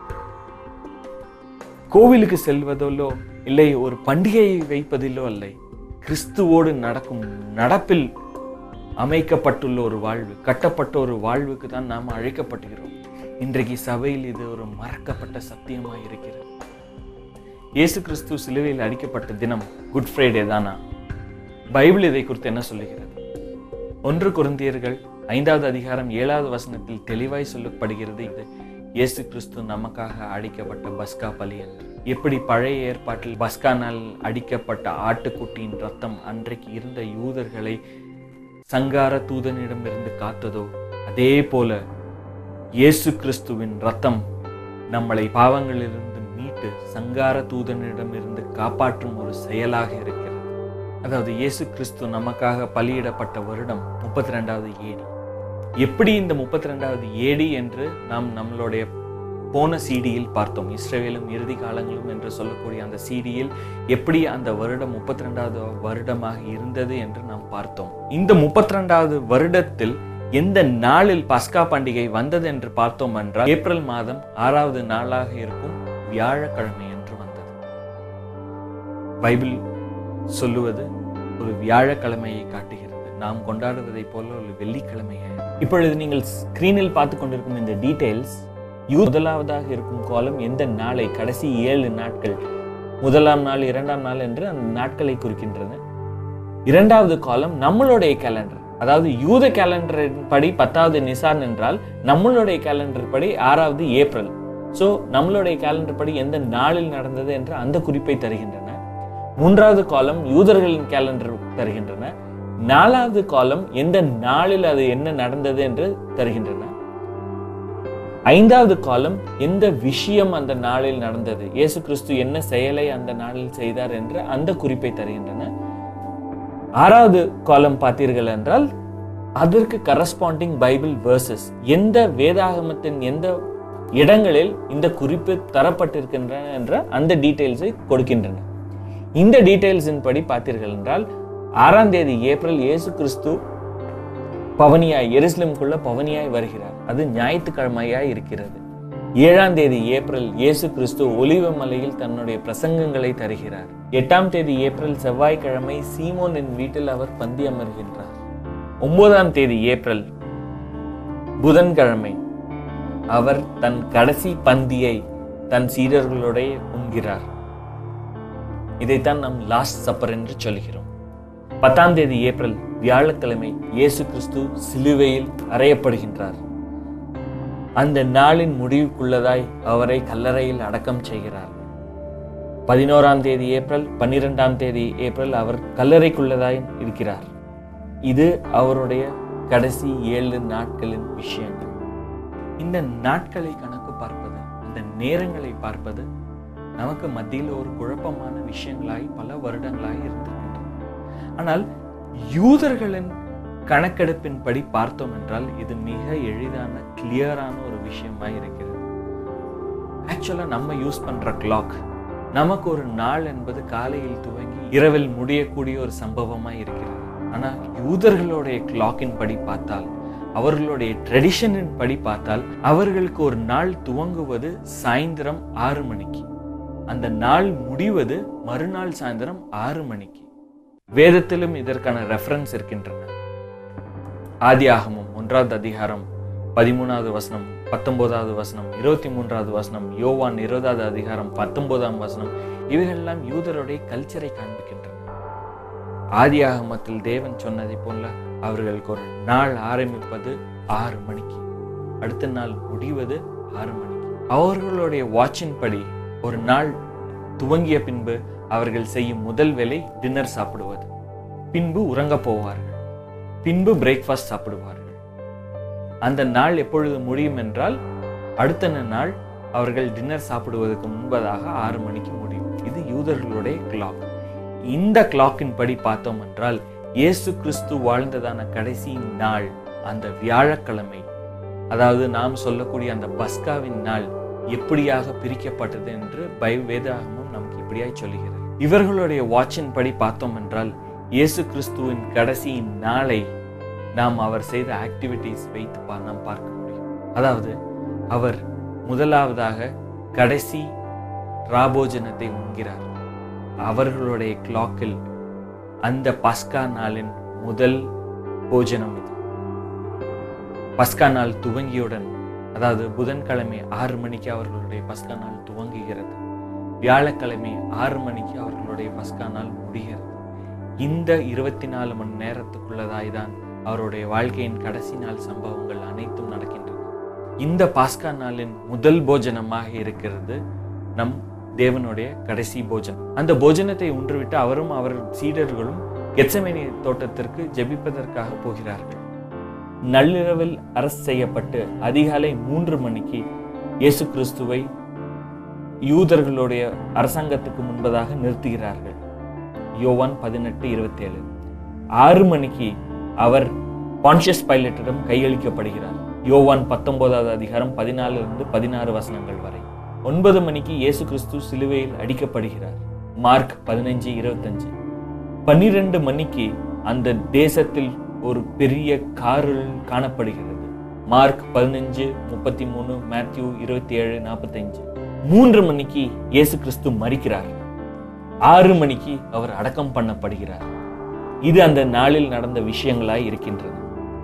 கோவிலுக்கு செல்வதிலோ இல்லை ஒரு பண்டிகையை வைப்பதிலோ அல்ல கிறிஸ்துவோடு நடக்கும் நடப்பில் அமைக்கப்பட்டுள்ள ஒரு வாழ்வு கட்டப்பட்ட ஒரு வாழ்வுக்கு தான் நாம் அழைக்கப்படுகிறோம் இன்றைக்கு சபையில் இது ஒரு மறக்கப்பட்ட சத்தியமாக இருக்கிறது இயேசு கிறிஸ்து சிலுவையில் அடிக்கப்பட்ட தினம் குட் ஃப்ரைடே தானா பைபிள் இதை குறித்து என்ன சொல்லுகிறது ஒன்று குருந்தியர்கள் ஐந்தாவது அதிகாரம் ஏழாவது வசனத்தில் தெளிவாய் சொல்லப்படுகிறது இது இயேசு கிறிஸ்து நமக்காக அடிக்கப்பட்ட பஸ்கா பலி என்று எப்படி பழைய ஏற்பாட்டில் பஸ்கா நாள் அடிக்கப்பட்ட ஆட்டுக்குட்டியின் ரத்தம் அன்றைக்கு இருந்த யூதர்களை சங்கார தூதனிடமிருந்து காத்ததோ அதே போல இயேசு கிறிஸ்துவின் ரத்தம் நம்மளை பாவங்களிலிருந்து மீட்டு சங்கார தூதனிடமிருந்து காப்பாற்றும் ஒரு செயலாக இருக்கிறது அதாவது இயேசு கிறிஸ்து நமக்காக பலியிடப்பட்ட வருடம் முப்பத்தி ரெண்டாவது ஏடி எப்படி இந்த முப்பத்தி ரெண்டாவது ஏடி என்று நாம் நம்மளுடைய போன சிடியில் பார்த்தோம் இஸ்ரேலும் இறுதி காலங்களும் என்று சொல்லக்கூடிய அந்த சிடியில் எப்படி அந்த வருடம் முப்பத்தி ரெண்டாவது வருடமாக இருந்தது என்று நாம் பார்த்தோம் இந்த முப்பத்தி ரெண்டாவது வருடத்தில் எந்த நாளில் பஸ்கா பண்டிகை வந்தது என்று பார்த்தோம் என்றால் ஏப்ரல் மாதம் ஆறாவது நாளாக இருக்கும் வியாழக்கிழமை என்று வந்தது பைபிள் சொல்லுவது ஒரு வியாழக்கிழமையை காட்டுகிறது நாம் கொண்டாடுவதை போல ஒரு வெள்ளிக்கிழமையை இப்பொழுது நீங்கள் ஸ்கிரீனில் பார்த்து கொண்டிருக்கும் இந்த டீடைல்ஸ் யூ முதலாவதாக இருக்கும் காலம் எந்த நாளை கடைசி ஏழு நாட்கள் முதலாம் நாள் இரண்டாம் நாள் என்று அந்த நாட்களை குறிக்கின்றன இரண்டாவது காலம் நம்மளுடைய கேலண்டர் அதாவது யூத கேலண்டரின் படி பத்தாவது நிசான் என்றால் நம்மளுடைய கேலண்டர் படி ஆறாவது ஏப்ரல் ஸோ நம்மளுடைய கேலண்டர் படி எந்த நாளில் நடந்தது என்று அந்த குறிப்பை தருகின்றன மூன்றாவது காலம் யூதர்களின் கேலண்டர் தருகின்றன நாலாவது காலம் எந்த நாளில் அது என்ன நடந்தது என்று தருகின்றன ஐந்தாவது காலம் எந்த விஷயம் அந்த நாளில் நடந்தது இயேசு கிறிஸ்து என்ன செயலை அந்த நாளில் செய்தார் என்று அந்த குறிப்பை தருகின்றன ஆறாவது காலம் பார்த்தீர்கள் என்றால் அதற்கு கரஸ்பாண்டிங் பைபிள் வேர்சஸ் எந்த வேதாகமத்தின் எந்த இடங்களில் இந்த குறிப்பு தரப்பட்டிருக்கின்றன என்ற அந்த டீட்டெயில்ஸை கொடுக்கின்றன இந்த டீட்டெயில்ஸின் படி பார்த்தீர்கள் என்றால் ஆறாம் தேதி ஏப்ரல் இயேசு கிறிஸ்து பவனியாய் எருசலேமுக்குள்ள பவனியாய் வருகிறார் அது ஞாயிற்றுக்கிழமையாய் இருக்கிறது ஏழாம் தேதி ஏப்ரல் இயேசு கிறிஸ்து ஒலிவ மலையில் தன்னுடைய பிரசங்கங்களை தருகிறார் எட்டாம் தேதி ஏப்ரல் செவ்வாய்க்கிழமை சீமோனின் வீட்டில் அவர் பந்தி அமர்கின்றார் ஒன்பதாம் தேதி ஏப்ரல் புதன்கிழமை அவர் தன் கடைசி பந்தியை தன் சீடர்களுடைய உண்கிறார் இதைத்தான் நாம் லாஸ்ட் சப்பர் என்று சொல்கிறோம் பத்தாம் தேதி ஏப்ரல் வியாழக்கிழமை இயேசு கிறிஸ்து சிலுவையில் அறையப்படுகின்றார் அந்த நாளின் முடிவுக்குள்ளதாய் அவரை கல்லறையில் அடக்கம் செய்கிறார் பதினோராம் தேதி ஏப்ரல் பன்னிரெண்டாம் தேதி ஏப்ரல் அவர் கல்லறைக்குள்ளதாய் இருக்கிறார் இது அவருடைய கடைசி ஏழு நாட்களின் விஷயங்கள் இந்த நாட்களை கணக்கு பார்ப்பது இந்த நேரங்களை பார்ப்பது நமக்கு மத்தியில் ஒரு குழப்பமான விஷயங்களாய் பல வருடங்களாய் இருந்திருக்கின்றன ஆனால் யூதர்களின் கணக்கெடுப்பின்படி பார்த்தோம் என்றால் இது மிக எளிதான கிளியரான ஒரு விஷயமாய் இருக்கிறது ஆக்சுவலா நம்ம யூஸ் பண்ற கிளாக் நமக்கு ஒரு நாள் என்பது காலையில் துவங்கி இரவில் முடியக்கூடிய ஒரு சம்பவமாய் இருக்கிறது ஆனால் யூதர்களுடைய கிளாக்கின் படி பார்த்தால் அவர்களுடைய ட்ரெடிஷனின் படி பார்த்தால் அவர்களுக்கு ஒரு நாள் துவங்குவது சாயந்தரம் ஆறு மணிக்கு அந்த நாள் முடிவது மறுநாள் சாயந்தரம் ஆறு மணிக்கு வேதத்திலும் இதற்கான ரெஃபரன்ஸ் இருக்கின்றன ஆதியாகமம் ஒன்றாவது அதிகாரம் பதிமூணாவது வசனம் பத்தொன்பதாவது வசனம் இருபத்தி மூன்றாவது வசனம் யோவான் இருபதாவது அதிகாரம் பத்தொன்பதாம் வசனம் இவைகளெல்லாம் யூதருடைய கல்ச்சரை காண்பிக்கின்றன ஆதியாகமத்தில் தேவன் சொன்னதை போல அவர்களுக்கு ஒரு நாள் ஆரம்பிப்பது ஆறு மணிக்கு அடுத்த நாள் முடிவது ஆறு மணிக்கு அவர்களுடைய வாட்சின் படி ஒரு நாள் துவங்கிய பின்பு அவர்கள் செய்யும் முதல் வேலை டின்னர் சாப்பிடுவது பின்பு உறங்க போவார்கள் பின்பு பிரேக்ஃபாஸ்ட் சாப்பிடுவார்கள் அந்த நாள் எப்பொழுது முடியும் என்றால் அடுத்த நாள் அவர்கள் டின்னர் சாப்பிடுவதற்கு முன்பதாக ஆறு மணிக்கு முடியும் இது யூதர்களுடைய கிளாக் இந்த கிளாக்கின் படி பார்த்தோம் என்றால் இயேசு கிறிஸ்து வாழ்ந்ததான கடைசி நாள் அந்த வியாழக்கிழமை அதாவது நாம் சொல்லக்கூடிய அந்த பஸ்காவின் நாள் எப்படியாக பிரிக்கப்பட்டது என்று பை வேதாகமும் நமக்கு இப்படியாய் சொல்லுகிறது இவர்களுடைய வாட்சின் படி பார்த்தோம் என்றால் இயேசு கிறிஸ்துவின் கடைசி நாளை நாம் அவர் செய்த ஆக்டிவிட்டீஸ் வைத்து பா நாம் பார்க்க முடியும் அதாவது அவர் முதலாவதாக கடைசி ராபோஜனத்தை உண்கிறார் அவர்களுடைய கிளாக்கில் அந்த பஸ்கா நாளின் முதல் போஜனம் இது பஸ்கா நாள் துவங்கியுடன் அதாவது புதன்கிழமை ஆறு மணிக்கு அவர்களுடைய பஸ்கா நாள் துவங்குகிறது வியாழக்கிழமை ஆறு மணிக்கு அவர்களுடைய பஸ்கா நாள் முடிகிறது இந்த இருபத்தி நாலு மணி நேரத்துக்குள்ளதாய் தான் அவருடைய வாழ்க்கையின் கடைசி நாள் சம்பவங்கள் அனைத்தும் நடக்கின்றன இந்த பாஸ்கா நாளின் முதல் போஜனமாக இருக்கிறது நம் தேவனுடைய கடைசி போஜனம் அந்த போஜனத்தை உன்றுவிட்டு அவரும் அவர் சீடர்களும் கெச்சமேனி தோட்டத்திற்கு ஜெபிப்பதற்காக போகிறார்கள் நள்ளிரவில் அரசு செய்யப்பட்டு அதிகாலை மூன்று மணிக்கு இயேசு கிறிஸ்துவை யூதர்களுடைய அரசாங்கத்துக்கு முன்பதாக நிறுத்துகிறார்கள் யோவான் பதினெட்டு இருபத்தி ஏழு ஆறு மணிக்கு அவர் பான்ஷியஸ் பைலட்டிடம் கையளிக்கப்படுகிறார் யோவான் பத்தொன்பதாவது அதிகாரம் பதினாலிருந்து பதினாறு வசனங்கள் வரை ஒன்பது மணிக்கு இயேசு கிறிஸ்து சிலுவையில் அடிக்கப்படுகிறார் மார்க் பதினஞ்சு இருபத்தஞ்சு பன்னிரண்டு மணிக்கு அந்த தேசத்தில் ஒரு பெரிய காரில் காணப்படுகிறது மார்க் பதினஞ்சு முப்பத்தி மூணு மேத்யூ இருபத்தி ஏழு நாற்பத்தஞ்சு மூன்று மணிக்கு இயேசு கிறிஸ்து மறிக்கிறார் ஆறு மணிக்கு அவர் அடக்கம் பண்ணப்படுகிறார் இது அந்த நாளில் நடந்த விஷயங்களாய் இருக்கின்றது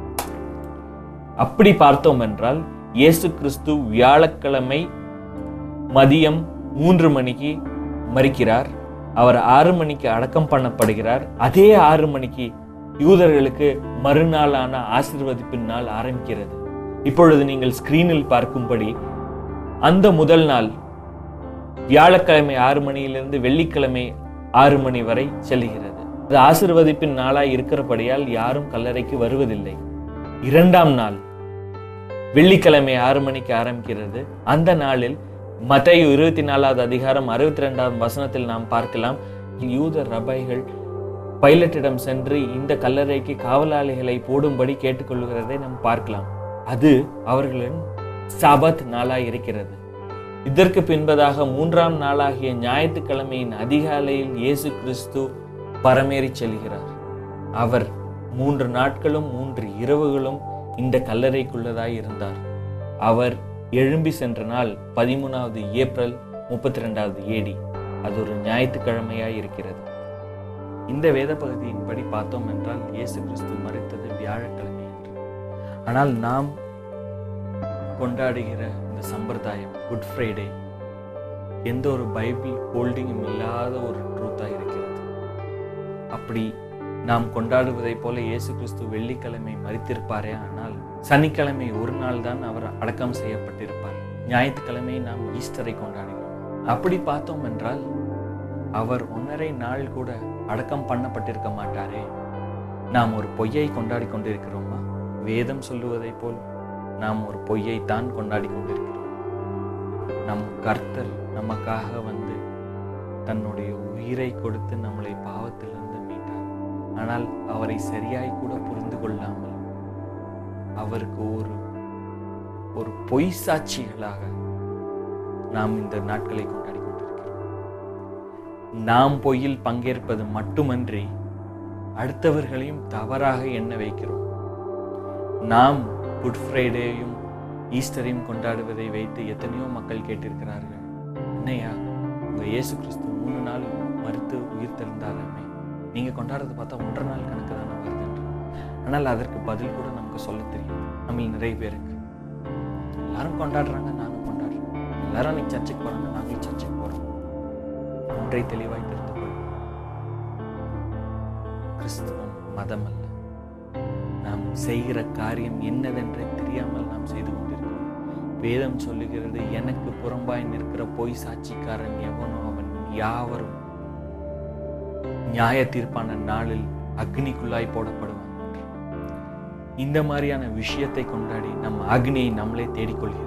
அப்படி பார்த்தோம் என்றால் இயேசு கிறிஸ்து வியாழக்கிழமை மதியம் மூன்று மணிக்கு மறிக்கிறார் அவர் ஆறு மணிக்கு அடக்கம் பண்ணப்படுகிறார் அதே ஆறு மணிக்கு யூதர்களுக்கு மறுநாளான ஆசீர்வதிப்பின் நாள் ஆரம்பிக்கிறது இப்பொழுது நீங்கள் ஸ்கிரீனில் பார்க்கும்படி அந்த முதல் நாள் வியாழக்கிழமை ஆறு மணியிலிருந்து வெள்ளிக்கிழமை ஆறு மணி வரை செல்லுகிறது அது ஆசிர்வதிப்பின் நாளாய் இருக்கிறபடியால் யாரும் கல்லறைக்கு வருவதில்லை இரண்டாம் நாள் வெள்ளிக்கிழமை ஆறு மணிக்கு ஆரம்பிக்கிறது அந்த நாளில் மத்திய இருபத்தி நாலாவது அதிகாரம் அறுபத்தி ரெண்டாவது வசனத்தில் நாம் பார்க்கலாம் யூத ரபைகள் பைலட்டிடம் சென்று இந்த கல்லறைக்கு காவலாளிகளை போடும்படி கேட்டுக்கொள்கிறதை நாம் பார்க்கலாம் அது அவர்களின் சபத் நாளாய் இருக்கிறது இதற்கு பின்பதாக மூன்றாம் நாளாகிய ஞாயிற்றுக்கிழமையின் அதிகாலையில் இயேசு கிறிஸ்து பரமேறி செல்கிறார் அவர் மூன்று நாட்களும் மூன்று இரவுகளும் இந்த கல்லறைக்குள்ளதாய் இருந்தார் அவர் எழும்பி சென்ற நாள் பதிமூணாவது ஏப்ரல் முப்பத்தி ரெண்டாவது ஏடி அது ஒரு ஞாயிற்றுக்கிழமையாய் இருக்கிறது இந்த வேத பகுதியின்படி பார்த்தோம் என்றால் இயேசு கிறிஸ்து மறைத்தது வியாழக்கிழமை என்று ஆனால் நாம் கொண்டாடுகிற இந்த சம்பிரதாயம் குட் ஃப்ரைடே எந்த ஒரு பைபிள் ஹோல்டிங்கும் இல்லாத ஒரு ட்ரூத்தாக இருக்கிறது அப்படி நாம் கொண்டாடுவதைப் போல இயேசு கிறிஸ்து வெள்ளிக்கிழமை மறித்திருப்பாரே ஆனால் சனிக்கிழமை ஒரு நாள் தான் அவர் அடக்கம் செய்யப்பட்டிருப்பார் ஞாயிற்றுக்கிழமை நாம் ஈஸ்டரை கொண்டாடுகிறோம் அப்படி பார்த்தோம் என்றால் அவர் ஒன்றரை நாள் கூட அடக்கம் பண்ணப்பட்டிருக்க மாட்டாரே நாம் ஒரு பொய்யை கொண்டாடி கொண்டிருக்கிறோமா வேதம் சொல்லுவதைப் போல் நாம் ஒரு பொய்யைத்தான் கொண்டாடி கொண்டிருக்கிறோம் நம் கர்த்தர் நமக்காக வந்து தன்னுடைய உயிரை கொடுத்து நம்மளை பாவத்திலிருந்து மீட்டார் ஆனால் அவரை சரியாய் கூட புரிந்து கொள்ளாமல் அவருக்கு ஒரு ஒரு பொய் சாட்சிகளாக நாம் இந்த நாட்களை கொண்டாடி கொண்டிருக்கிறோம் நாம் பொய்யில் பங்கேற்பது மட்டுமன்றி அடுத்தவர்களையும் தவறாக எண்ண வைக்கிறோம் நாம் குட் ஃப்ரைடேயும் ஈஸ்டரையும் கொண்டாடுவதை வைத்து எத்தனையோ மக்கள் கேட்டிருக்கிறார்கள் என்னையா உங்க இயேசு கிறிஸ்து மூணு நாள் மறுத்து உயிர் தெழுந்தாராமே நீங்க கொண்டாடுறதை பார்த்தா ஒன்றரை நாள் கணக்கு தானே வருதுன்ற ஆனால் அதற்கு பதில் கூட நமக்கு சொல்ல தெரியும் நம்ம நிறைய பேருக்கு எல்லாரும் கொண்டாடுறாங்க நானும் கொண்டாடுறேன் எல்லாரும் அன்னைக்கு சர்ச்சுக்கு போறாங்க நாங்களும் சர்ச்சுக்கு போறோம் ஒன்றை தெளிவாய் தெரிந்து கொள்வோம் கிறிஸ்துவம் மதம் அல்ல நாம் செய்கிற காரியம் என்னதென்றே தெரியாமல் நாம் செய்து கொண்டிருக்கிறோம் வேதம் சொல்லுகிறது எனக்கு புறம்பாய் நிற்கிற பொய் சாட்சிக்காரன் எவனோ அவன் யாவரும் நியாய தீர்ப்பான நாளில் அக்னிக்குள்ளாய் போடப்படுவான் என்று. இந்த மாதிரியான விஷயத்தை கொண்டாடி நம் அக்னியை நம்மளே தேடிக்கொள்கிறோம்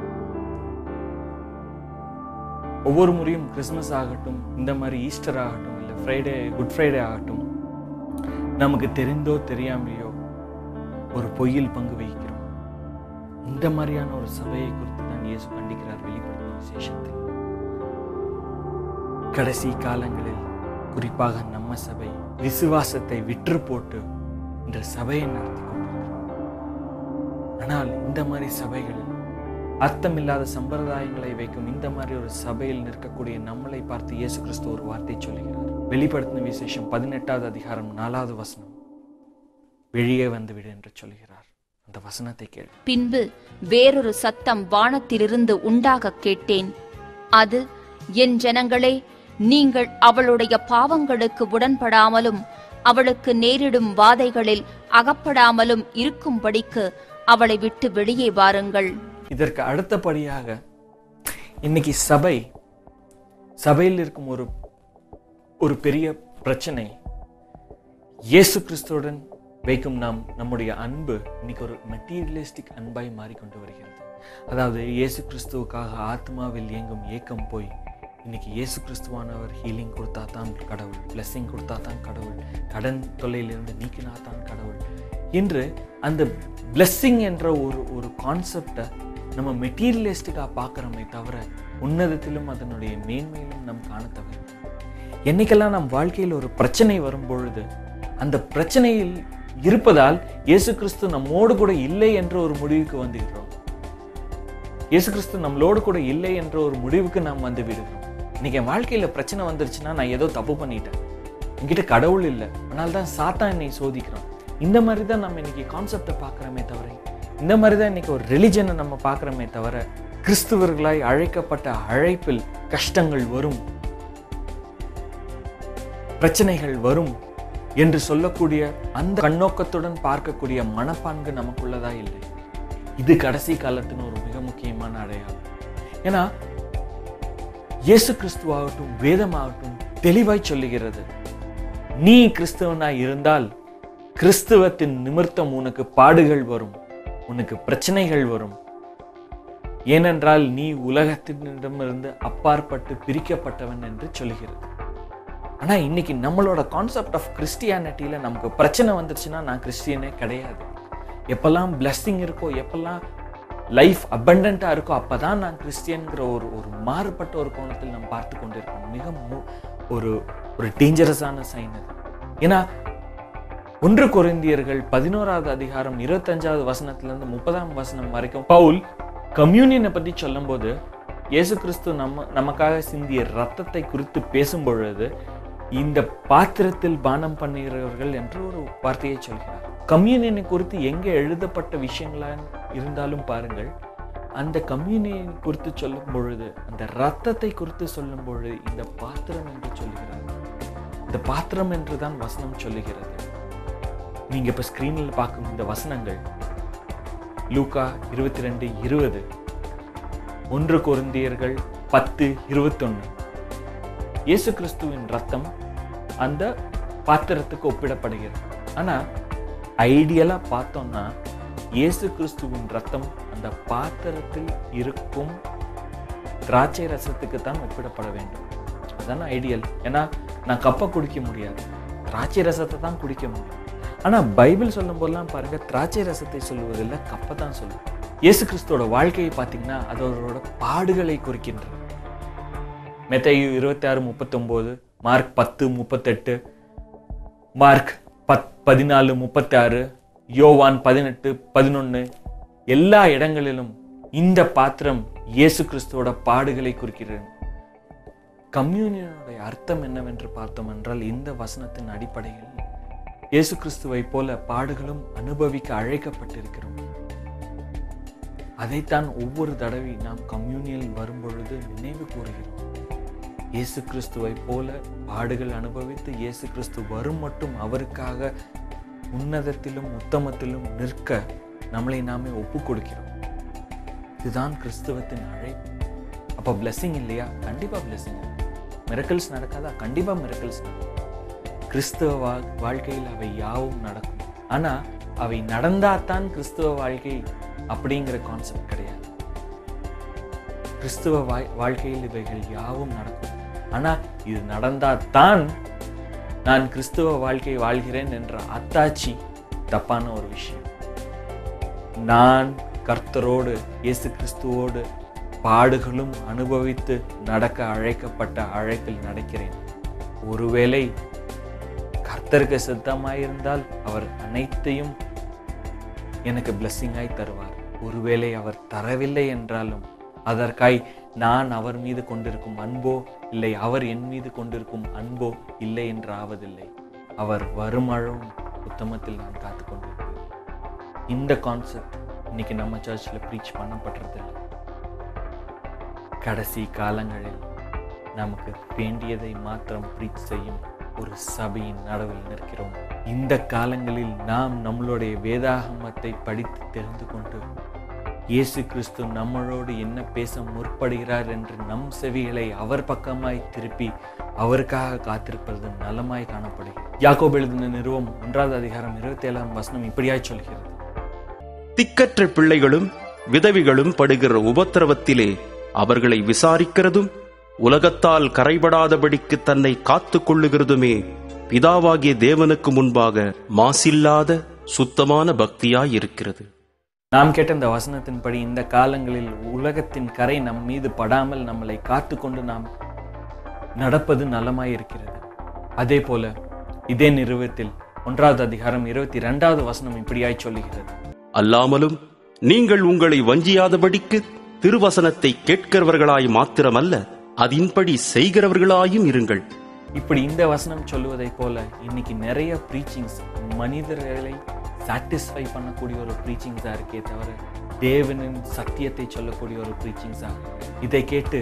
ஒவ்வொரு முறையும் கிறிஸ்மஸ் ஆகட்டும் இந்த மாதிரி ஈஸ்டர் ஆகட்டும் இல்லை ஃப்ரைடே குட் ஃப்ரைடே ஆகட்டும் நமக்கு தெரிந்தோ தெரியாமையோ ஒரு பொய்யில் பங்கு வகிக்கிறோம் இந்த மாதிரியான ஒரு சபையை குறித்து தான் இயேசு கண்டிக்கிறார் வெளிப்படுத்தும் விசேஷத்தில் கடைசி காலங்களில் குறிப்பாக நம்ம சபை விசுவாசத்தை விற்று போட்டு இந்த சபையை நடத்தி கொண்டிருக்கிறோம் ஆனால் இந்த மாதிரி சபைகளில் அர்த்தமில்லாத சம்பிரதாயங்களை வைக்கும் இந்த மாதிரி ஒரு சபையில் நிற்கக்கூடிய நம்மளை பார்த்து இயேசு கிறிஸ்து ஒரு வார்த்தை சொல்லுகிறார் வெளிப்படுத்தின விசேஷம் பதினெட்டாவது அதிகாரம் நாலாவது வசனம் வெளியே வந்து விடு என்று சொல்கிறார் அந்த வசனத்தை கேள் பின்பு வேறொரு சத்தம் வானத்திலிருந்து உண்டாக கேட்டேன் அது என் ஜனங்களே நீங்கள் அவளுடைய பாவங்களுக்கு உடன்படாமலும் அவளுக்கு நேரிடும் வாதைகளில் அகப்படாமலும் இருக்கும்படிக்கு அவளை விட்டு வெளியே வாருங்கள் இதற்கு அடுத்தபடியாக இன்னைக்கு சபை சபையில் இருக்கும் ஒரு ஒரு பெரிய பிரச்சனை இயேசு கிறிஸ்துவுடன் வைக்கும் நாம் நம்முடைய அன்பு இன்னைக்கு ஒரு மெட்டீரியலிஸ்டிக் அன்பாய் மாறிக்கொண்டு வருகிறது அதாவது இயேசு கிறிஸ்துவுக்காக ஆத்மாவில் இயங்கும் ஏக்கம் போய் இன்னைக்கு இயேசு கிறிஸ்துவானவர் ஹீலிங் கொடுத்தா தான் கடவுள் பிளெஸ்ஸிங் கொடுத்தா தான் கடவுள் கடன் தொல்லையிலிருந்து நீக்கினா தான் கடவுள் என்று அந்த பிளெஸ்ஸிங் என்ற ஒரு ஒரு கான்செப்டை நம்ம மெட்டீரியலிஸ்டிக்காக பார்க்குறோமே தவிர உன்னதத்திலும் அதனுடைய மேன்மையிலும் நம் காண தவிர என்னைக்கெல்லாம் நம் வாழ்க்கையில் ஒரு பிரச்சனை வரும் பொழுது அந்த பிரச்சனையில் இருப்பதால் இயேசு கிறிஸ்து நம்மோடு கூட இல்லை என்ற ஒரு முடிவுக்கு வந்துகிறோம் இயேசு கிறிஸ்து நம்மளோடு கூட இல்லை என்ற ஒரு முடிவுக்கு நாம் வந்து விடுகிறோம் இன்னைக்கு என் வாழ்க்கையில பிரச்சனை வந்துருச்சுன்னா நான் ஏதோ தப்பு பண்ணிட்டேன் என்கிட்ட கடவுள் இல்லை அதனால தான் சாத்தான் என்னை சோதிக்கிறான் இந்த மாதிரி தான் நம்ம இன்னைக்கு கான்செப்டை பார்க்குறோமே தவிர இந்த மாதிரி தான் இன்னைக்கு ஒரு ரிலிஜனை நம்ம பார்க்குறோமே தவிர கிறிஸ்துவர்களாய் அழைக்கப்பட்ட அழைப்பில் கஷ்டங்கள் வரும் பிரச்சனைகள் வரும் என்று சொல்லக்கூடிய அந்த கண்ணோக்கத்துடன் பார்க்கக்கூடிய மனப்பான்கு நமக்குள்ளதா இல்லை இது கடைசி காலத்தின் ஒரு மிக முக்கியமான அடையாளம் ஏன்னா இயேசு கிறிஸ்துவாகட்டும் வேதமாகட்டும் தெளிவாய் சொல்லுகிறது நீ கிறிஸ்தவனாய் இருந்தால் கிறிஸ்துவத்தின் நிமித்தம் உனக்கு பாடுகள் வரும் உனக்கு பிரச்சனைகள் வரும் ஏனென்றால் நீ உலகத்தினிடமிருந்து அப்பாற்பட்டு பிரிக்கப்பட்டவன் என்று சொல்லுகிறது ஆனா இன்னைக்கு நம்மளோட கான்செப்ட் ஆஃப் கிறிஸ்டியானிட்டியில நமக்கு பிரச்சனை வந்துருச்சுன்னா நான் கிறிஸ்டியனே கிடையாது எப்பெல்லாம் பிளஸ்ஸிங் இருக்கோ எப்பெல்லாம் லைஃப் அபண்டண்டா இருக்கோ அப்பதான் நான் கிறிஸ்டியன்கிற ஒரு ஒரு மாறுபட்ட ஒரு கோணத்தில் நாம் பார்த்து கொண்டிருக்கோம் மிக மு- ஒரு ஒரு டேஞ்சரஸான சைன் அது ஏன்னா ஒன்று கொரிந்தியர்கள் பதினோராவது அதிகாரம் இருபத்தஞ்சாவது வசனத்திலிருந்து முப்பதாம் வசனம் வரைக்கும் பவுல் கம்யூனியனை பத்தி சொல்லும்போது இயேசு கிறிஸ்து நம்ம நமக்காக சிந்திய ரத்தத்தை குறித்து பேசும் பொழுது இந்த பாத்திரத்தில் பானம் பண்ணுகிறவர்கள் என்று ஒரு வார்த்தையை சொல்கிறார் கம்யூனியனை குறித்து எங்கே எழுதப்பட்ட விஷயங்களா இருந்தாலும் பாருங்கள் அந்த கம்யூனியன் குறித்து சொல்லும் பொழுது அந்த ரத்தத்தை குறித்து சொல்லும் பொழுது இந்த பாத்திரம் என்று சொல்லுகிறார் இந்த பாத்திரம் என்று தான் வசனம் சொல்லுகிறது நீங்க இப்ப ஸ்கிரீனில் பார்க்கும் இந்த வசனங்கள் லூக்கா இருபத்தி ரெண்டு இருபது ஒன்று கொருந்தியர்கள் பத்து இருபத்தொன்னு இயேசு கிறிஸ்துவின் ரத்தம் அந்த பாத்திரத்துக்கு ஒப்பிடப்படுகிறது ஆனா ஐடியலா பார்த்தோம்னா இயேசு கிறிஸ்துவின் ரத்தம் அந்த பாத்திரத்தில் இருக்கும் திராட்சை ரசத்துக்கு தான் ஒப்பிடப்பட வேண்டும் அதான ஐடியல் ஏன்னா நான் கப்பை குடிக்க முடியாது திராட்சை ரசத்தை தான் குடிக்க முடியும் ஆனா பைபிள் சொல்லும் போதெல்லாம் பாருங்க திராட்சை ரசத்தை சொல்லுவதில்லை கப்பை தான் சொல்லும் இயேசு கிறிஸ்துவோட வாழ்க்கையை பார்த்தீங்கன்னா அது அவரோட பாடுகளை குறிக்கின்றது மெத்தையு இருபத்தி ஆறு முப்பத்தொம்போது மார்க் பத்து முப்பத்தெட்டு மார்க் பத் பதினாலு முப்பத்தாறு யோவான் பதினெட்டு பதினொன்று எல்லா இடங்களிலும் இந்த பாத்திரம் இயேசு கிறிஸ்துவோட பாடுகளை குறிக்கிறது கம்யூனியனுடைய அர்த்தம் என்னவென்று பார்த்தோம் என்றால் இந்த வசனத்தின் அடிப்படையில் இயேசு கிறிஸ்துவை போல பாடுகளும் அனுபவிக்க அழைக்கப்பட்டிருக்கிறோம் அதைத்தான் ஒவ்வொரு தடவை நாம் கம்யூனியல் வரும்பொழுது நினைவு கூறுகிறோம் இயேசு கிறிஸ்துவை போல பாடுகள் அனுபவித்து இயேசு கிறிஸ்து வரும் மட்டும் அவருக்காக உன்னதத்திலும் உத்தமத்திலும் நிற்க நம்மளை நாமே ஒப்பு கொடுக்கிறோம் இதுதான் கிறிஸ்துவத்தின் அழைப்பு அப்போ blessing இல்லையா கண்டிப்பா blessing மிரக்கல்ஸ் நடக்காதா கண்டிப்பா மிரக்கல்ஸ் நடக்கும் கிறிஸ்துவ வா- வாழ்க்கையில் அவை யாவும் நடக்கும் ஆனா அவை நடந்தாதான் கிறிஸ்துவ வாழ்க்கை அப்படிங்கிற கான்செப்ட் கிடையாது கிறிஸ்துவ வாய்- வாழ்க்கையில் இவைகள் யாவும் நடக்கும் ஆனா இது நடந்தாதான் நான் கிறிஸ்துவ வாழ்க்கை வாழ்கிறேன் என்ற அத்தாட்சி தப்பான ஒரு விஷயம் நான் கர்த்தரோடு இயேசு கிறிஸ்துவோடு பாடுகளும் அனுபவித்து நடக்க அழைக்கப்பட்ட அழைப்பில் நடக்கிறேன் ஒருவேளை கர்த்தருக்கு சித்தமாயிருந்தால் அவர் அனைத்தையும் எனக்கு பிளஸ்ஸிங்காய் தருவார் ஒருவேளை அவர் தரவில்லை என்றாலும் அதற்காய் நான் அவர் மீது கொண்டிருக்கும் அன்போ இல்லை அவர் என் மீது கொண்டிருக்கும் அன்போ இல்லை என்று ஆவதில்லை அவர் வருமழும் உத்தமத்தில் நான் காத்து கொண்டிருக்கிறேன் இந்த கான்செப்ட் இன்னைக்கு நம்ம சர்ச்சில் ப்ரீச் பண்ணப்படுறதில்லை கடைசி காலங்களில் நமக்கு வேண்டியதை மாத்திரம் ப்ரீச் செய்யும் ஒரு சபையின் நடுவில் நிற்கிறோம் இந்த காலங்களில் நாம் நம்மளுடைய வேதாகமத்தை படித்து தெரிந்து கொண்டு இயேசு கிறிஸ்து நம்மளோடு என்ன பேச முற்படுகிறார் என்று நம் செவிகளை அவர் பக்கமாய் திருப்பி அவருக்காக காத்திருப்பது நலமாய் காணப்படுகிறது யாக்கோபு எழுதின நிறுவம் ஒன்றாவது அதிகாரம் இருபத்தி ஏழாம் வசனம் இப்படியாய் சொல்கிறது திக்கற்ற பிள்ளைகளும் விதவிகளும் படுகிற உபத்திரவத்திலே அவர்களை விசாரிக்கிறதும் உலகத்தால் கரைபடாதபடிக்கு தன்னை காத்துக் கொள்ளுகிறதுமே பிதாவாகிய தேவனுக்கு முன்பாக மாசில்லாத சுத்தமான பக்தியாயிருக்கிறது நாம் கேட்ட இந்த வசனத்தின்படி இந்த காலங்களில் உலகத்தின் கரை நம் மீது படாமல் நம்மளை காத்துக்கொண்டு நாம் நடப்பது நலமாயிருக்கிறது அதே போல இதே நிறுவத்தில் ஒன்றாவது அதிகாரம் இருபத்தி இரண்டாவது வசனம் இப்படியாய் சொல்லுகிறது அல்லாமலும் நீங்கள் உங்களை வஞ்சியாதபடிக்கு திருவசனத்தை கேட்கிறவர்களாய் மாத்திரமல்ல அதின்படி செய்கிறவர்களாயும் இருங்கள் இப்படி இந்த வசனம் சொல்லுவதைப் போல இன்னைக்கு நிறைய ப்ரீச்சிங்ஸ் மனிதர்களை சாட்டிஸ்ஃபை பண்ணக்கூடிய ஒரு ப்ரீச்சிங்ஸாக இருக்கே தவிர தேவனின் சத்தியத்தை சொல்லக்கூடிய ஒரு ப்ரீச்சிங்ஸாக இதை கேட்டு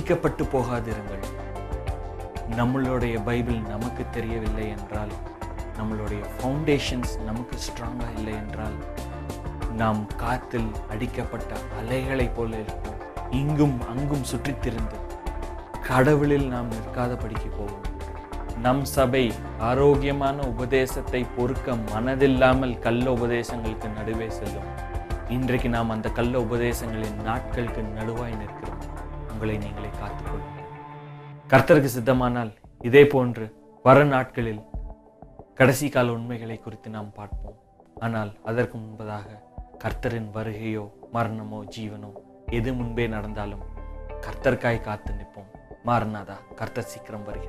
வஞ்சிக்கப்பட்டு போகாதிருங்கள் நம்மளுடைய பைபிள் நமக்கு தெரியவில்லை என்றால் நம்மளுடைய ஃபவுண்டேஷன்ஸ் நமக்கு ஸ்ட்ராங்காக இல்லை என்றால் நாம் காத்தில் அடிக்கப்பட்ட அலைகளைப் போல இருப்போம் இங்கும் அங்கும் சுற்றித் திரிந்து கடவுளில் நாம் நிற்காதபடிக்கு போவோம் நம் சபை ஆரோக்கியமான உபதேசத்தை பொறுக்க மனதில்லாமல் கள்ள உபதேசங்களுக்கு நடுவே செல்லும் இன்றைக்கு நாம் அந்த கள்ள உபதேசங்களின் நாட்களுக்கு நடுவாய் நிற்கிறோம் உங்களை நீங்களே காத்துக்கொள்ளுங்கள் கர்த்தருக்கு சித்தமானால் இதே போன்று வர நாட்களில் கடைசி கால உண்மைகளை குறித்து நாம் பார்ப்போம் ஆனால் அதற்கு முன்பதாக கர்த்தரின் வருகையோ மரணமோ ஜீவனோ எது முன்பே நடந்தாலும் கர்த்தர்க்காய் காத்து நிற்போம் மாறனாதா கர்த்தர் சீக்கிரம் வருகிறார்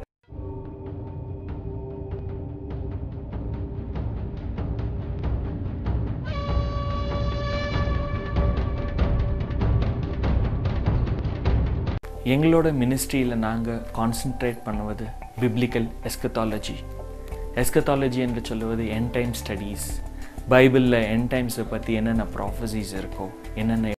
எங்களோட மினிஸ்ட்ரியில் நாங்கள் கான்சென்ட்ரேட் பண்ணுவது பிப்ளிக்கல் எஸ்கத்தாலஜி எஸ்கத்தாலஜி என்று சொல்லுவது என் டைம் ஸ்டடீஸ் பைபிளில் என் டைம்ஸை பற்றி என்னென்ன ப்ராஃபஸிஸ் இருக்கோ என்னென்ன